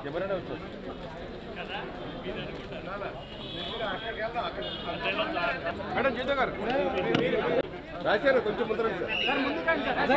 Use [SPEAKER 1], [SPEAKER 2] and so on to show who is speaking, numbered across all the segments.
[SPEAKER 1] కెమెరానే వచ్చారు మేడం జీతో గారు రాశారు కొంచెం ముందర సార్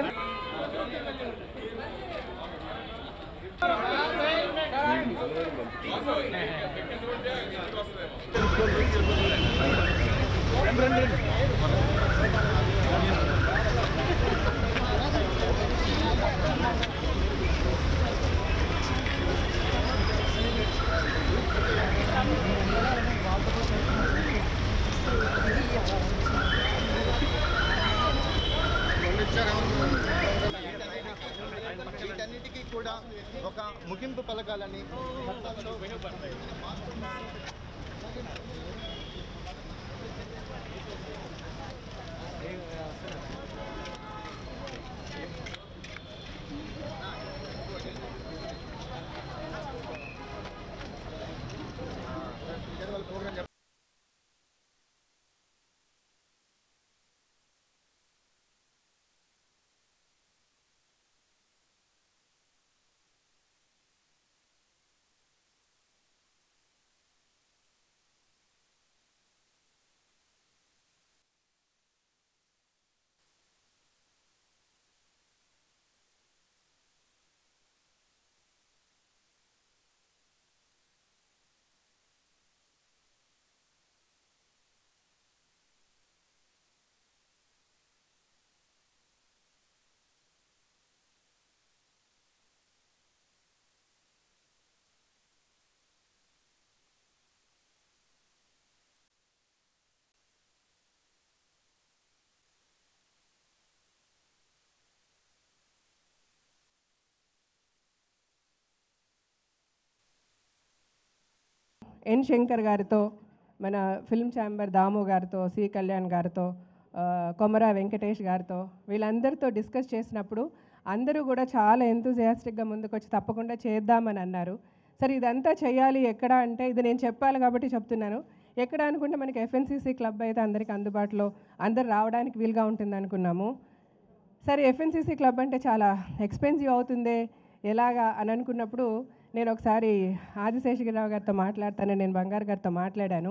[SPEAKER 2] వీటన్నిటికీ కూడా ఒక ముగింపు పలకాలని చట్టంలో
[SPEAKER 3] ఎన్ శంకర్ గారితో మన ఫిల్మ్ ఛాంబర్ దాము గారితో సి కళ్యాణ్ గారితో ఆ, కొమరా వెంకటేష్ గారితో వీళ్ళందరితో డిస్కస్ చేసినప్పుడు అందరూ కూడా చాలా ఎంతూజియాస్టిక్గా ముందుకొచ్చి తప్పకుండా చేద్దామని అన్నారు సరే ఇదంతా చేయాలి ఎక్కడ అంటే ఇది నేను చెప్పాలి కాబట్టి చెప్తున్నాను ఎక్కడ అనుకుంటే మనకి ఎఫ్ఎన్సీసీ క్లబ్ అయితే అందరికీ అందుబాటులో అందరు రావడానికి వీలుగా ఉంటుంది అనుకున్నాము సరే ఎఫ్ఎన్సీసీ క్లబ్ అంటే చాలా ఎక్స్పెన్సివ్ అవుతుందే ఎలాగా అని అనుకున్నప్పుడు నేను ఒకసారి ఆదిశేషగిరిరావు గారితో మాట్లాడతాను నేను బంగారు గారితో మాట్లాడాను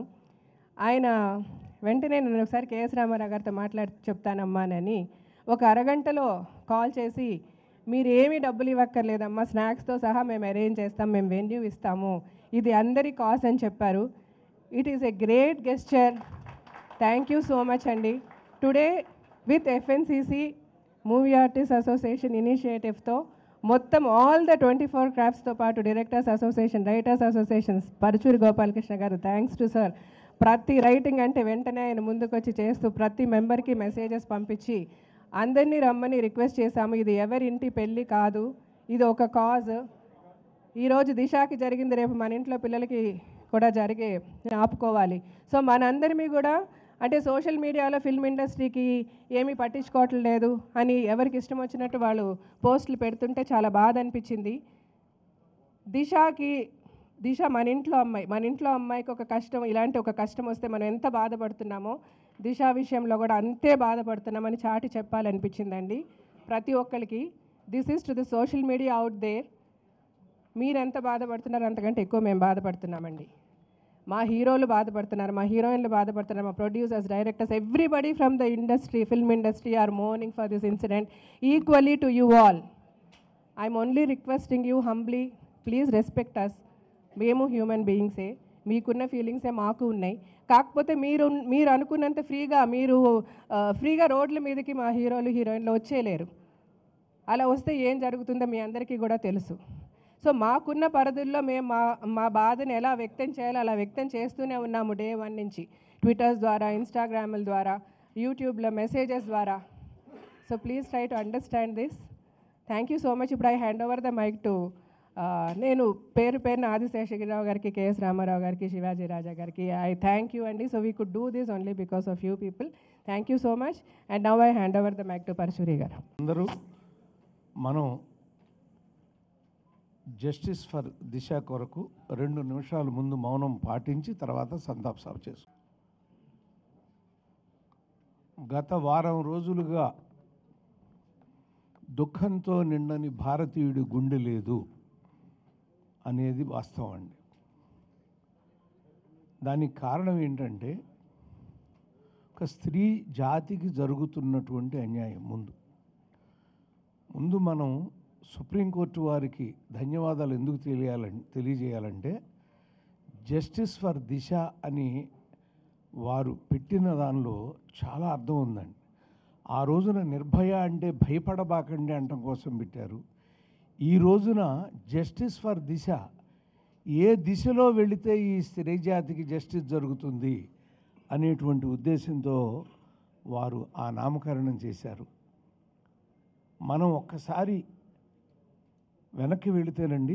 [SPEAKER 3] ఆయన వెంటనే నేను ఒకసారి కేఎస్ రామారావు గారితో మాట్లాడి చెప్తానమ్మా అని ఒక అరగంటలో కాల్ చేసి మీరు ఏమీ డబ్బులు ఇవ్వక్కర్లేదమ్మా స్నాక్స్తో సహా మేము అరేంజ్ చేస్తాం మేము వెన్యూ ఇస్తాము ఇది అందరి కాస్ అని చెప్పారు it is a great gesture thank you so much అండి today with FNCC movie artist association ఇనిషియేటివ్తో మొత్తం ఆల్ ద ట్వంటీ ఫోర్ క్రాఫ్ట్స్తో పాటు directors association writers associations Paruchuri Gopalakrishna garu thanks to sir ప్రతి రైటింగ్ అంటే వెంటనే ఆయన ముందుకొచ్చి చేస్తూ ప్రతి మెంబర్కి మెసేజెస్ పంపించి అందరినీ రమ్మని రిక్వెస్ట్ చేశాము ఇది ఎవరింటి పెళ్ళి కాదు ఇది ఒక కాజ్ ఈరోజు దిశాకి జరిగింది రేపు మన ఇంట్లో పిల్లలకి కూడా జరిగే ఆపుకోవాలి సో మనందరిమీ కూడా అంటే సోషల్ మీడియాలో ఫిల్మ్ ఇండస్ట్రీకి ఏమీ పట్టించుకోవట్లేదు అని ఎవరికి ఇష్టం వచ్చినట్టు వాళ్ళు పోస్టులు పెడుతుంటే చాలా బాధ అనిపించింది దిశకి దిశ మన ఇంట్లో అమ్మాయి మన ఇంట్లో అమ్మాయికి ఒక కష్టం ఇలాంటి ఒక కష్టం వస్తే మనం ఎంత బాధపడుతున్నామో దిశ విషయంలో కూడా అంతే బాధపడుతున్నామని చాటి చెప్పాలనిపించిందండి ప్రతి ఒక్కరికి this is to the social media out there మీరు ఎంత బాధపడుతున్నారు అంతకంటే ఎక్కువ మేము బాధపడుతున్నామండి మా హీరోలు బాధపడుతున్నారు మా హీరోయిన్లు బాధపడుతున్నారు మా producers directors everybody from the industry film industry are mourning for this incident equally to you all I'm only requesting you humbly please respect us మేము హ్యూమన్ బీయింగ్సే మీకున్న ఫీలింగ్సే మాకు ఉన్నాయి కాకపోతే మీరు మీరు అనుకున్నంత ఫ్రీగా మీరు ఆ, ఫ్రీగా రోడ్ల మీదకి మా హీరోలు హీరోయిన్లు వచ్చేయలేరు అలా వస్తే ఏం జరుగుతుందో మీ అందరికీ కూడా తెలుసు సో మాకున్న పరిధుల్లో మేము మా మా బాధను ఎలా వ్యక్తం చేయాలో అలా వ్యక్తం చేస్తూనే ఉన్నాము డే వన్ నుంచి ట్విట్టర్స్ ద్వారా ఇన్స్టాగ్రాముల ద్వారా యూట్యూబ్లో మెసేజెస్ ద్వారా so please try to understand this thank you so much ఇప్పుడు I hand over the mic to నేను పేరు పేరున ఆదిశేషగిరిరావు గారికి కేఎస్ రామారావు గారికి శివాజీ రాజా గారికి ఐ థ్యాంక్ యూ అండి so we could do this only because of you people thank you so much and now I hand over the mic to Paruchuri garu
[SPEAKER 4] అందరూ మనం justice for దిశ కొరకు రెండు నిమిషాల ముందు మౌనం పాటించి తర్వాత సంతాప సభ చేసు గత వారం రోజులుగా దుఃఖంతో నిండని భారతీయుడి గుండె లేదు అనేది వాస్తవం అండి దానికి కారణం ఏంటంటే ఒక స్త్రీ జాతికి జరుగుతున్నటువంటి అన్యాయం ముందు ముందు మనం సుప్రీంకోర్టు వారికి ధన్యవాదాలు ఎందుకు తెలియాలని తెలియజేయాలంటే జస్టిస్ ఫర్ దిశ అని వారు పెట్టిన దానిలో చాలా అర్థం ఉందండి ఆ రోజున నిర్భయ అంటే భయపడబాకండి అంటం కోసం పెట్టారు ఈ రోజున జస్టిస్ ఫర్ దిశ ఏ దిశలో వెళితే ఈ స్త్రీ జాతికి జస్టిస్ జరుగుతుంది అనేటువంటి ఉద్దేశంతో వారు ఆ నామకరణం చేశారు మనం ఒక్కసారి వెనక్కి వెళితేనండి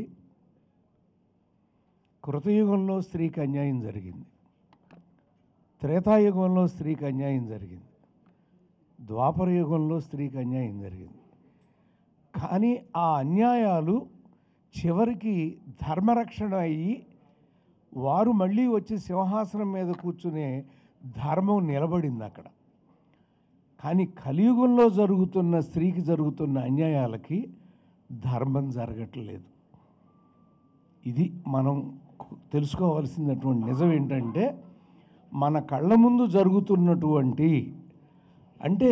[SPEAKER 4] కృతయుగంలో స్త్రీకి అన్యాయం జరిగింది త్రేతాయుగంలో స్త్రీకి అన్యాయం జరిగింది ద్వాపర యుగంలో స్త్రీకి అన్యాయం జరిగింది కానీ ఆ అన్యాయాలు చివరికి ధర్మరక్షణ అయ్యి వారు మళ్ళీ వచ్చి సింహాసనం మీద కూర్చునే ధర్మం నిలబడింది అక్కడ కానీ కలియుగంలో జరుగుతున్న స్త్రీకి జరుగుతున్న అన్యాయాలకి ధర్మం జరగట్లేదు ఇది మనం తెలుసుకోవాల్సినటువంటి నిజం ఏంటంటే మన కళ్ళ ముందు జరుగుతున్నటువంటి అంటే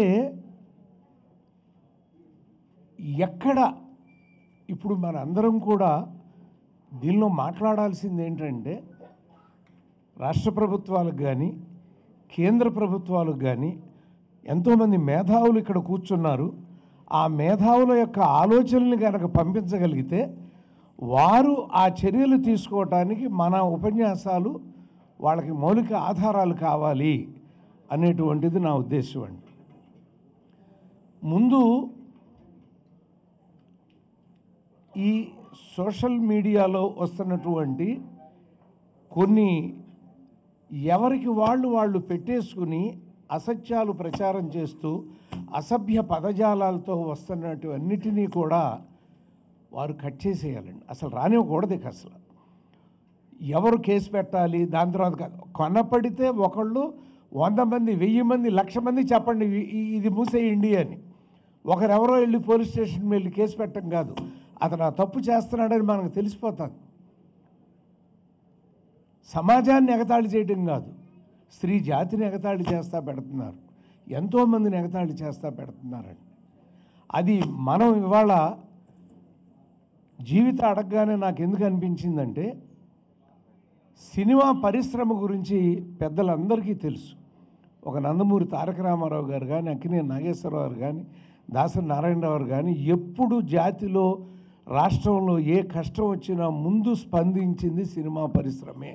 [SPEAKER 4] ఎక్కడ ఇప్పుడు మన అందరం కూడా దీనిలో మాట్లాడాల్సింది ఏంటంటే రాష్ట్ర ప్రభుత్వాలకు కానీ కేంద్ర ప్రభుత్వాలకు కానీ ఎంతోమంది మేధావులు ఇక్కడ కూర్చున్నారు ఆ మేధావుల యొక్క ఆలోచనల్ని కనుక పంపించగలిగితే వారు ఆ చర్యలు తీసుకోవటానికి మన ఉపన్యాసాలు వాళ్ళకి మౌలిక ఆధారాలు కావాలి అనేటువంటిది నా ఉద్దేశం అండి ముందు ఈ సోషల్ మీడియాలో వస్తున్నటువంటి కొన్ని ఎవరికి వాళ్ళు వాళ్ళు పెట్టేసుకుని అసత్యాలు ప్రచారం చేస్తూ అసభ్య పదజాలాలతో వస్తున్నటువన్నిటినీ కూడా వారు కట్ చేసేయాలండి అసలు రానివ్వకూడదు ఇక అసలు ఎవరు కేసు పెట్టాలి దాని తర్వాత కాదు. కొనపడితే ఒకళ్ళు వంద మంది వెయ్యి మంది లక్ష మంది చెప్పండి ఇ- ఇ- ఇది మూసేయండి అని ఒకరెవరో వెళ్ళి పోలీస్ స్టేషన్ వెళ్ళి కేసు పెట్టడం కాదు అతను ఆ తప్పు చేస్తున్నాడని మనకు తెలిసిపోతుంది సమాజాన్ని ఎగతాళి చేయడం కాదు స్త్రీ జాతిని ఎగతాళి చేస్తా పెడుతున్నారు ఎంతోమందిని ఎగతాళి చేస్తా పెడుతున్నారండి అది మనం ఇవాళ జీవిత అడగగానే నాకు ఎందుకు అనిపించిందంటే సినిమా పరిశ్రమ గురించి పెద్దలందరికీ తెలుసు ఒక నందమూరి తారక రామారావు గారు కానీ అక్కినేని నాగేశ్వరరావు గారు కానీ దాసరి నారాయణరావు గారు కానీ ఎప్పుడు జాతిలో రాష్ట్రంలో ఏ కష్టం వచ్చినా ముందు స్పందించింది సినిమా పరిశ్రమే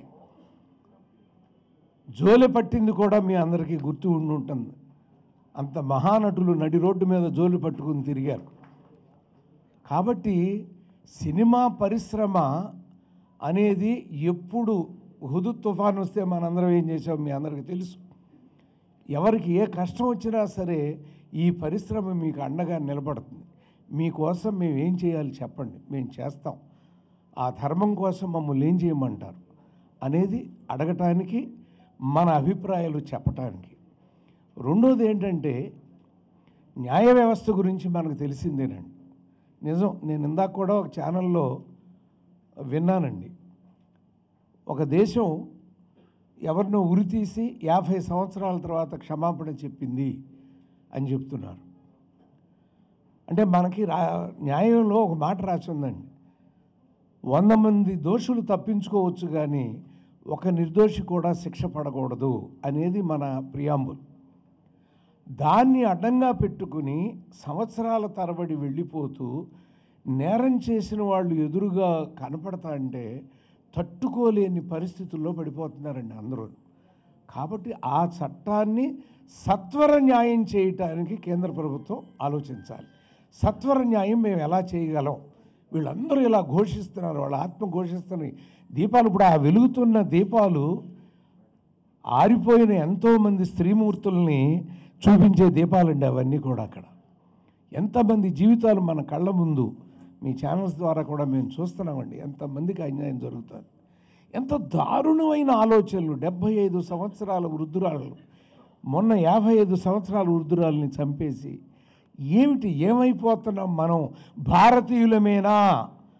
[SPEAKER 4] జోలె పట్టింది కూడా మీ అందరికీ గుర్తు ఉండి ఉంటుంది అంత మహానటులు నడి రోడ్డు మీద జోలు పట్టుకుని తిరిగారు కాబట్టి సినిమా పరిశ్రమ అనేది ఎప్పుడు హుదు తుఫాన్ వస్తే మనందరం ఏం చేసాం మీ అందరికీ తెలుసు ఎవరికి ఏ కష్టం వచ్చినా సరే ఈ పరిశ్రమ మీకు అండగా నిలబడుతుంది మీకోసం మేము ఏం చేయాలి చెప్పండి మేము చేస్తాం ఆ ధర్మం కోసం మమ్మల్ని ఏం చేయమంటారు అనేది అడగటానికి మన అభిప్రాయాలు చెప్పటానికి రెండోది ఏంటంటే న్యాయ వ్యవస్థ గురించి మనకు తెలిసిందేనండి నిజం నేను ఇందాక కూడా ఒక ఛానల్లో విన్నానండి ఒక దేశం ఎవరినో ఉరి తీసి యాభై సంవత్సరాల తర్వాత క్షమాపణ చెప్పింది అని చెప్తున్నారు అంటే మనకి రా న్యాయంలో ఒక మాట రాసి ఉందండి వంద మంది దోషులు తప్పించుకోవచ్చు కానీ ఒక నిర్దోషి కూడా శిక్ష పడకూడదు అనేది మన ప్రియాంబుల్ దాన్ని అడ్డంగా పెట్టుకుని సంవత్సరాల తరబడి వెళ్ళిపోతూ నేరం చేసిన వాళ్ళు ఎదురుగా కనపడతా అంటే తట్టుకోలేని పరిస్థితుల్లో పడిపోతున్నారండి అందరూ కాబట్టి ఆ చట్టాన్ని సత్వర న్యాయం చేయటానికి కేంద్ర ప్రభుత్వం ఆలోచించాలి సత్వర న్యాయం మేము ఎలా చేయగలం వీళ్ళందరూ ఇలా ఘోషిస్తున్నారు వాళ్ళ ఆత్మ ఘోషిస్తున్నాయి దీపాలు ఇప్పుడు ఆ వెలుగుతున్న దీపాలు ఆరిపోయిన ఎంతోమంది స్త్రీమూర్తుల్ని చూపించే దీపాలండి అవన్నీ కూడా అక్కడ ఎంతమంది జీవితాలు మన కళ్ళ ముందు మీ ఛానల్స్ ద్వారా కూడా మేము చూస్తున్నామండి ఎంతమందికి అన్యాయం జరుగుతుంది ఎంత దారుణమైన ఆలోచనలు డెబ్భై ఐదు సంవత్సరాల వృద్ధురాలు మొన్న యాభై ఐదు సంవత్సరాల వృద్ధురాలని చంపేసి ఏమిటి ఏమైపోతున్నాం మనం భారతీయులమేనా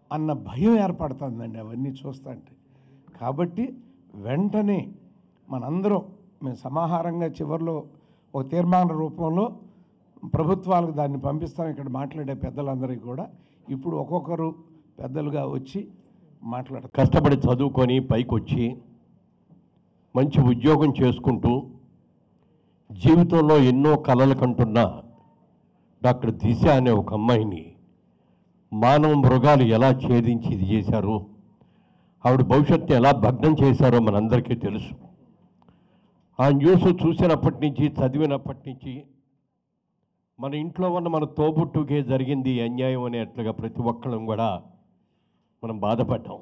[SPEAKER 4] అన్న భయం ఏర్పడుతుందండి అవన్నీ చూస్తుంటే కాబట్టి వెంటనే మనందరం మేము సమాహారంగా చివరిలో ఒక తీర్మాన రూపంలో ప్రభుత్వాలకు దాన్ని పంపిస్తాం ఇక్కడ మాట్లాడే పెద్దలందరికీ కూడా ఇప్పుడు ఒక్కొక్కరు పెద్దలుగా వచ్చి మాట్లాడతారు
[SPEAKER 5] కష్టపడి చదువుకొని పైకొచ్చి మంచి ఉద్యోగం చేసుకుంటూ జీవితంలో ఎన్నో కలలు కంటున్న డాక్టర్ దిశ అనే ఒక అమ్మాయిని మానవ మృగాలు ఎలా ఛేదించి ఇది చేశారు ఆవిడ భవిష్యత్తుని ఎలా భగ్నం చేశారో మనందరికీ తెలుసు ఆ న్యూస్ చూసినప్పటి నుంచి చదివినప్పటి నుంచి మన ఇంట్లో ఉన్న మన తోబుట్టుకే జరిగింది ఈ అన్యాయం అనేట్లుగా ప్రతి ఒక్కళ్ళం కూడా మనం బాధపడ్డాం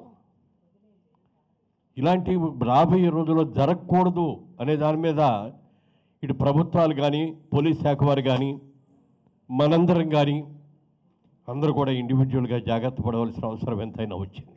[SPEAKER 5] ఇలాంటి రాబోయే రోజుల్లో జరగకూడదు అనే దాని మీద ఇటు ప్రభుత్వాలు కానీ పోలీస్ శాఖ వారు కానీ మనందరం కానీ అందరూ కూడా ఇండివిజువల్గా జాగ్రత్త పడవలసిన అవసరం ఎంతైనా వచ్చింది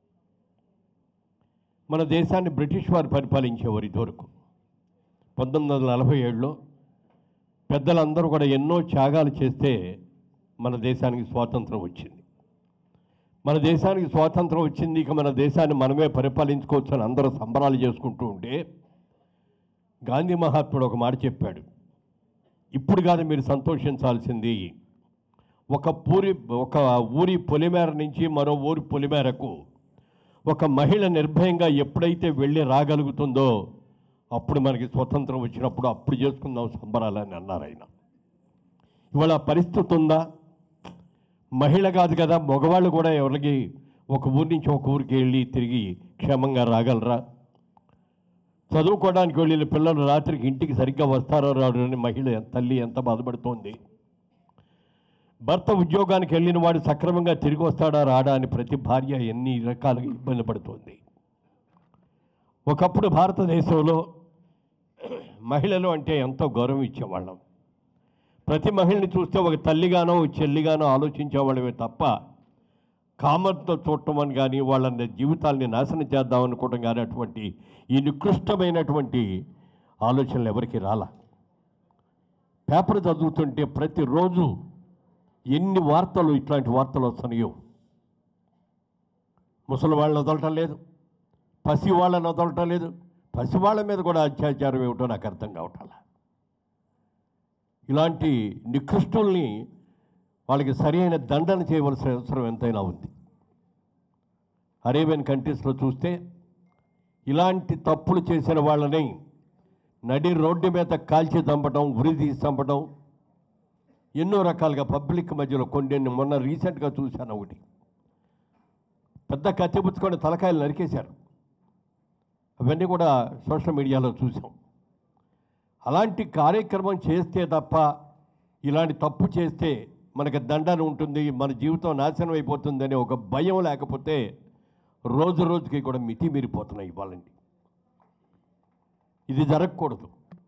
[SPEAKER 5] మన దేశాన్ని బ్రిటిష్ వారు పరిపాలించేవారు ఇదివరకు పంతొమ్మిది వందల నలభై ఏడులో పెద్దలందరూ కూడా ఎన్నో త్యాగాలు చేస్తే మన దేశానికి స్వాతంత్రం వచ్చింది మన దేశానికి స్వాతంత్రం వచ్చింది ఇక మన దేశాన్ని మనమే పరిపాలించుకోవచ్చు అని అందరూ సంబరాలు చేసుకుంటూ ఉంటే గాంధీ మహాత్ముడు ఒక మాట చెప్పాడు ఇప్పుడు కాదు మీరు సంతోషించాల్సింది ఒక పూరి ఒక ఊరి పొలిమేర నుంచి మరో ఊరి పొలిమేరకు ఒక మహిళ నిర్భయంగా ఎప్పుడైతే వెళ్ళి రాగలుగుతుందో అప్పుడు మనకి స్వతంత్రం వచ్చినప్పుడు అప్పుడు చేసుకుందాం సంబరాలని అన్నారు ఆయన ఇవాళ ఆ పరిస్థితి ఉందా మహిళ కాదు కదా మగవాళ్ళు కూడా ఎవరికి ఒక ఊరి నుంచి ఒక ఊరికి వెళ్ళి తిరిగి క్షేమంగా రాగలరా చదువుకోవడానికి వెళ్ళిన పిల్లలు రాత్రికి ఇంటికి సరిగ్గా వస్తారో రాడు అని మహిళ తల్లి ఎంత బాధపడుతోంది భర్త ఉద్యోగానికి వెళ్ళిన వాడు సక్రమంగా తిరిగి వస్తాడా రాడా అని ప్రతి భార్య ఎన్ని రకాలుగా ఇబ్బంది పడుతోంది ఒకప్పుడు భారతదేశంలో మహిళలు అంటే ఎంతో గౌరవం ఇచ్చేవాళ్ళం ప్రతి మహిళని చూస్తే ఒక తల్లిగానో ఒక చెల్లిగానో ఆలోచించేవాళ్ళమే తప్ప కామర్తో చూడటం అని కానీ వాళ్ళ జీవితాల్ని నాశనం చేద్దాం అనుకోవడం కానీ అటువంటి ఈ నికృష్టమైనటువంటి ఆలోచనలు ఎవరికి రాలా పేపర్ చదువుతుంటే ప్రతిరోజు ఎన్ని వార్తలు ఇట్లాంటి వార్తలు వస్తున్నాయో ముసలి వాళ్ళని వదలటం లేదు పసి వాళ్ళని వదలటం లేదు పసి వాళ్ళ మీద కూడా అత్యాచారం ఏమిటో నాకు అర్థం కావటాల ఇలాంటి నికృష్టుల్ని వాళ్ళకి సరైన దండన చేయవలసిన అవసరం ఎంతైనా ఉంది అరేబియన్ కంట్రీస్లో చూస్తే ఇలాంటి తప్పులు చేసిన వాళ్ళని నడి రోడ్డు మీద కాల్చి చంపడం ఉరి తీసి చంపడం ఎన్నో రకాలుగా పబ్లిక్ మధ్యలో కొన్ని మొన్న రీసెంట్గా చూశాను ఒకటి పెద్ద కత్తి పుచ్చుకొని తలకాయలు నరికేశారు అవన్నీ కూడా సోషల్ మీడియాలో చూసాం అలాంటి కార్యక్రమం చేస్తే తప్ప ఇలాంటి తప్పు చేస్తే మనకి దండన ఉంటుంది మన జీవితం నాశనం అయిపోతుందనే ఒక భయం లేకపోతే రోజు రోజుకి కూడా మితి మీరిపోతున్నాయి ఇవ్వాలండి ఇది జరగకూడదు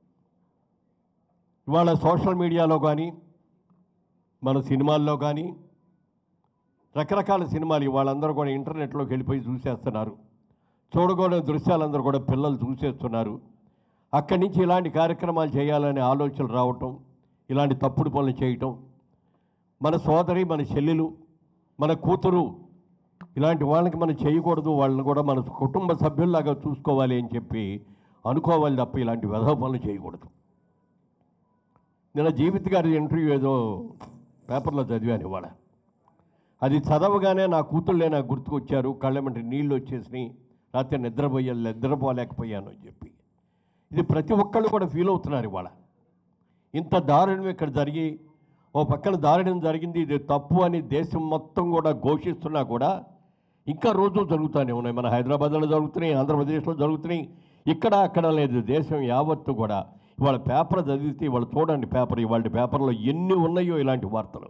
[SPEAKER 5] ఇవాళ సోషల్ మీడియాలో కానీ మన సినిమాల్లో కానీ రకరకాల సినిమాలు వాళ్ళందరూ కూడా ఇంటర్నెట్లోకి వెళ్ళిపోయి చూసేస్తున్నారు చూడకూడని దృశ్యాలందరూ కూడా పిల్లలు చూసేస్తున్నారు అక్కడి నుంచి ఇలాంటి కార్యక్రమాలు చేయాలనే ఆలోచనలు రావటం ఇలాంటి తప్పుడు పనులు చేయటం మన సోదరి మన చెల్లెలు మన కూతురు ఇలాంటి వాళ్ళకి మనం చేయకూడదు వాళ్ళని కూడా మన కుటుంబ సభ్యుల్లాగా చూసుకోవాలి అని చెప్పి అనుకోవాలి తప్ప ఇలాంటి వెధవ పనులు చేయకూడదు నిన్న జీవిత గారి ఇంటర్వ్యూ ఏదో పేపర్లో చదివాను ఇవాళ అది చదవగానే నా కూతుళ్ళే నాకు గుర్తుకొచ్చారు కళ్ళమంటే నీళ్ళు వచ్చేసినాయి రాత్రి నిద్రపోయా నిద్రపోలేకపోయాను అని చెప్పి ఇది ప్రతి ఒక్కళ్ళు కూడా ఫీల్ అవుతున్నారు ఇవాళ ఇంత దారుణం ఇక్కడ జరిగి ఓ పక్కన దారుణం జరిగింది ఇది తప్పు అని దేశం మొత్తం కూడా ఘోషిస్తున్నా కూడా ఇంకా రోజు జరుగుతూనే ఉన్నాయి మన హైదరాబాద్లో జరుగుతున్నాయి ఆంధ్రప్రదేశ్లో జరుగుతున్నాయి ఇక్కడ అక్కడ లేదు దేశం యావత్తు కూడా ఇవాళ పేపర్ చదివితే ఇవాళ చూడండి పేపర్ ఇవాళ పేపర్లో ఎన్ని ఉన్నాయో ఇలాంటి వార్తలు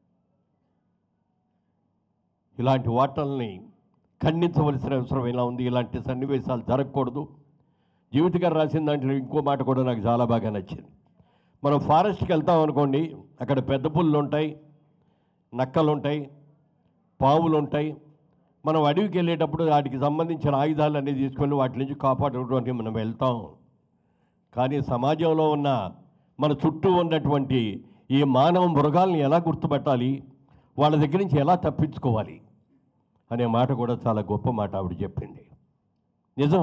[SPEAKER 5] ఇలాంటి వార్తల్ని ఖండించవలసిన అవసరం ఎలా ఉంది ఇలాంటి సన్నివేశాలు జరగకూడదు జీవిత గారు రాసిన దాంట్లో ఇంకో మాట కూడా నాకు చాలా బాగా నచ్చింది మనం ఫారెస్ట్కి వెళ్తాం అనుకోండి అక్కడ పెద్ద పుల్లు ఉంటాయి నక్కలు ఉంటాయి పాములు ఉంటాయి మనం అడవికి వెళ్ళేటప్పుడు వాటికి సంబంధించిన ఆయుధాలు అన్నీ తీసుకొని వాటి నుంచి కాపాడుకోవడానికి మనం వెళ్తాం కానీ సమాజంలో ఉన్న మన చుట్టూ ఉన్నటువంటి ఈ మానవ మృగాల్ని ఎలా గుర్తుపట్టాలి వాళ్ళ దగ్గర నుంచి ఎలా తప్పించుకోవాలి అనే మాట కూడా చాలా గొప్ప మాట ఆవిడ చెప్పింది నిజం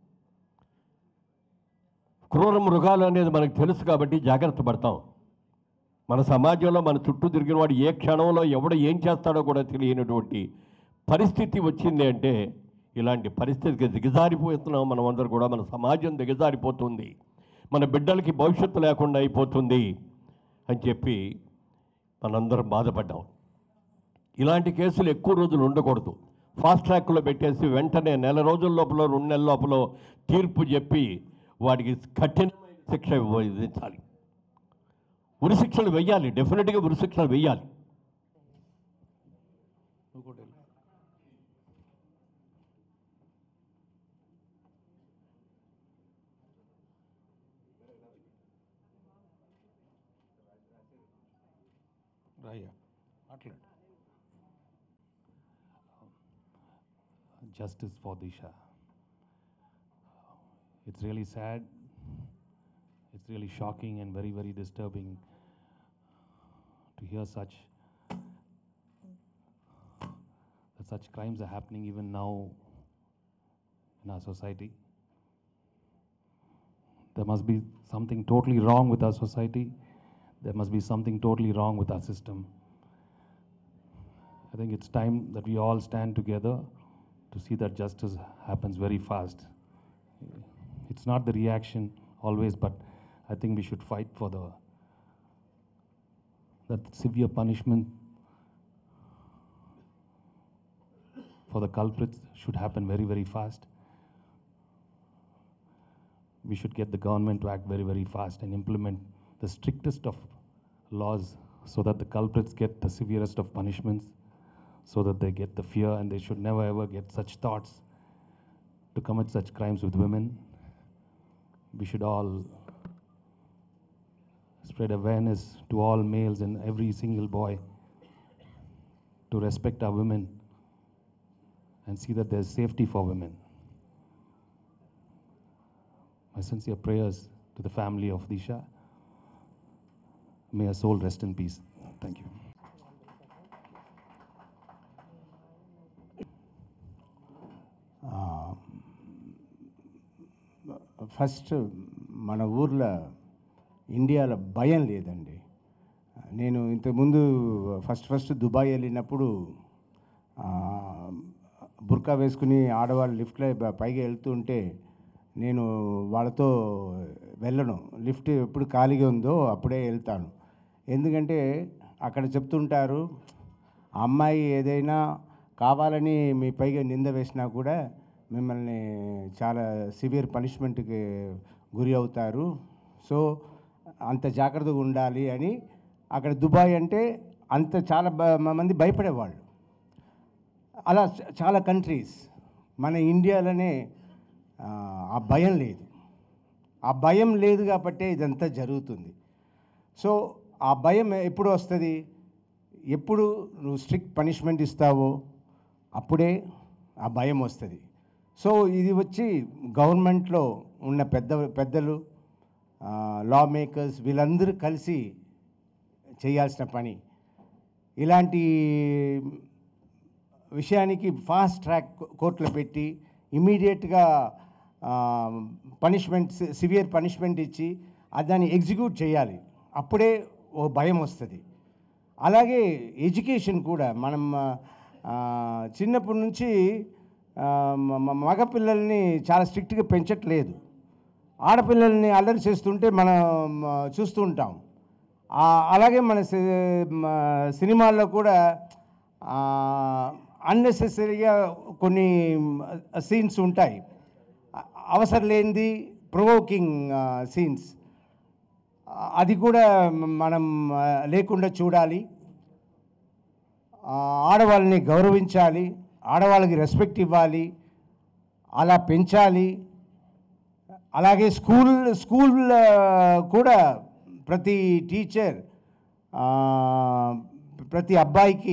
[SPEAKER 5] క్రూర మృగాలు అనేది మనకు తెలుసు కాబట్టి జాగ్రత్త పడతాం మన సమాజంలో మన చుట్టూ తిరిగిన వాడు ఏ క్షణంలో ఎవడు ఏం చేస్తాడో కూడా తెలియనటువంటి పరిస్థితి వచ్చింది అంటే ఇలాంటి పరిస్థితికి దిగజారిపోతున్నాం మనం అందరూ కూడా మన సమాజం దిగజారిపోతుంది మన బిడ్డలకి భవిష్యత్తు లేకుండా అయిపోతుంది అని చెప్పి మనందరం బాధపడ్డాం ఇలాంటి కేసులు ఎక్కువ రోజులు ఉండకూడదు ఫాస్ట్ ట్రాక్లో పెట్టేసి వెంటనే నెల రోజుల లోపల రెండు నెలల లోపల తీర్పు చెప్పి వాడికి కఠినమైన శిక్ష విధించాలి ఉరిశిక్షలు వెయ్యాలి డెఫినెట్గా ఉరిశిక్షలు వెయ్యాలి
[SPEAKER 6] రాయ్యా మాట్లాడు justice for Disha. It's really sad. It's really shocking and very, very disturbing to hear such that such crimes are happening even now in our society. There must be something totally wrong with our society. There must be something totally wrong with our system. I think it's time that we all stand together to see that justice happens very fast. It's not the reaction always, but I think we should fight for the that severe punishment for the culprits should happen very, very fast. We should get the government to act very, very fast and implement the strictest of laws so that the culprits get the severest of punishments, so that they get the fear and they should never ever get such thoughts to commit such crimes with women. We should all spread awareness to all males and every single boy to respect our women and see that there's safety for women. My sincere prayers to the family of Disha. May her soul rest in peace. Thank you.
[SPEAKER 4] First మన ఊర్లో ఇండియాలో భయం లేదండి నేను ఇంతకుముందు first first Dubai వెళ్ళినప్పుడు ఆ, బుర్కా వేసుకుని ఆడవాళ్ళు లిఫ్ట్లో ప- పైకి వెళ్తుంటే నేను వాళ్ళతో వెళ్ళను లిఫ్ట్ ఎప్పుడు ఖాళీగా ఉందో అప్పుడే వెళ్తాను ఎందుకంటే అక్కడ చెప్తుంటారు ఆ అమ్మాయి ఏదైనా కావాలని మీ పైగా నింద వేసినా కూడా మిమ్మల్ని చాలా సివియర్ పనిష్మెంట్కి గురి అవుతారు సో అంత జాగ్రత్తగా ఉండాలి అని అక్కడ దుబాయ్ అంటే అంత చాలా బ- మంది భయపడేవాళ్ళు అలా చ- చాలా కంట్రీస్ మన ఇండియాలోనే ఆ, ఆ భయం లేదు ఆ భయం లేదు కాబట్టే ఇదంతా జరుగుతుంది సో ఆ భయం ఎప్పుడు వస్తుంది ఎప్పుడు నువ్వు స్ట్రిక్ట్ పనిష్మెంట్ ఇస్తావో అప్పుడే ఆ భయం వస్తుంది సో ఇది వచ్చి గవర్నమెంట్లో ఉన్న పెద్ద పెద్దలు లా మేకర్స్ వీళ్ళందరూ కలిసి చేయాల్సిన పని ఇలాంటి విషయానికి ఫాస్ట్ ట్రాక్ కోర్టులో పెట్టి ఇమీడియట్గా పనిష్మెంట్ సివియర్ పనిష్మెంట్ ఇచ్చి అది దాన్ని ఎగ్జిక్యూట్ చేయాలి అప్పుడే ఓ భయం వస్తుంది అలాగే ఎడ్యుకేషన్ కూడా మనం ఆ, చిన్నప్పటి నుంచి ఆ, మ- మ- మగపిల్లల్ని చాలా స్ట్రిక్ట్గా పెంచట్లేదు ఆడపిల్లల్ని అల్లరి చేస్తుంటే మనం ఆ, చూస్తూ ఉంటాం ఆ, అలాగే మన సి- మ- సినిమాల్లో కూడా అన్నెసెసరీగా కొన్ని సీన్స్ ఉంటాయి అ- అవసరం లేనిది ప్రొవోకింగ్ సీన్స్ అది కూడా మనం ఆ, లేకుండా చూడాలి ఆ, ఆడవాళ్ళని గౌరవించాలి ఆడవాళ్ళకి రెస్పెక్ట్ ఇవ్వాలి అలా పెంచాలి అలాగే స్కూల్ స్కూల్ ఆ, కూడా ప్రతి టీచర్ ఆ, ప్రతి అబ్బాయికి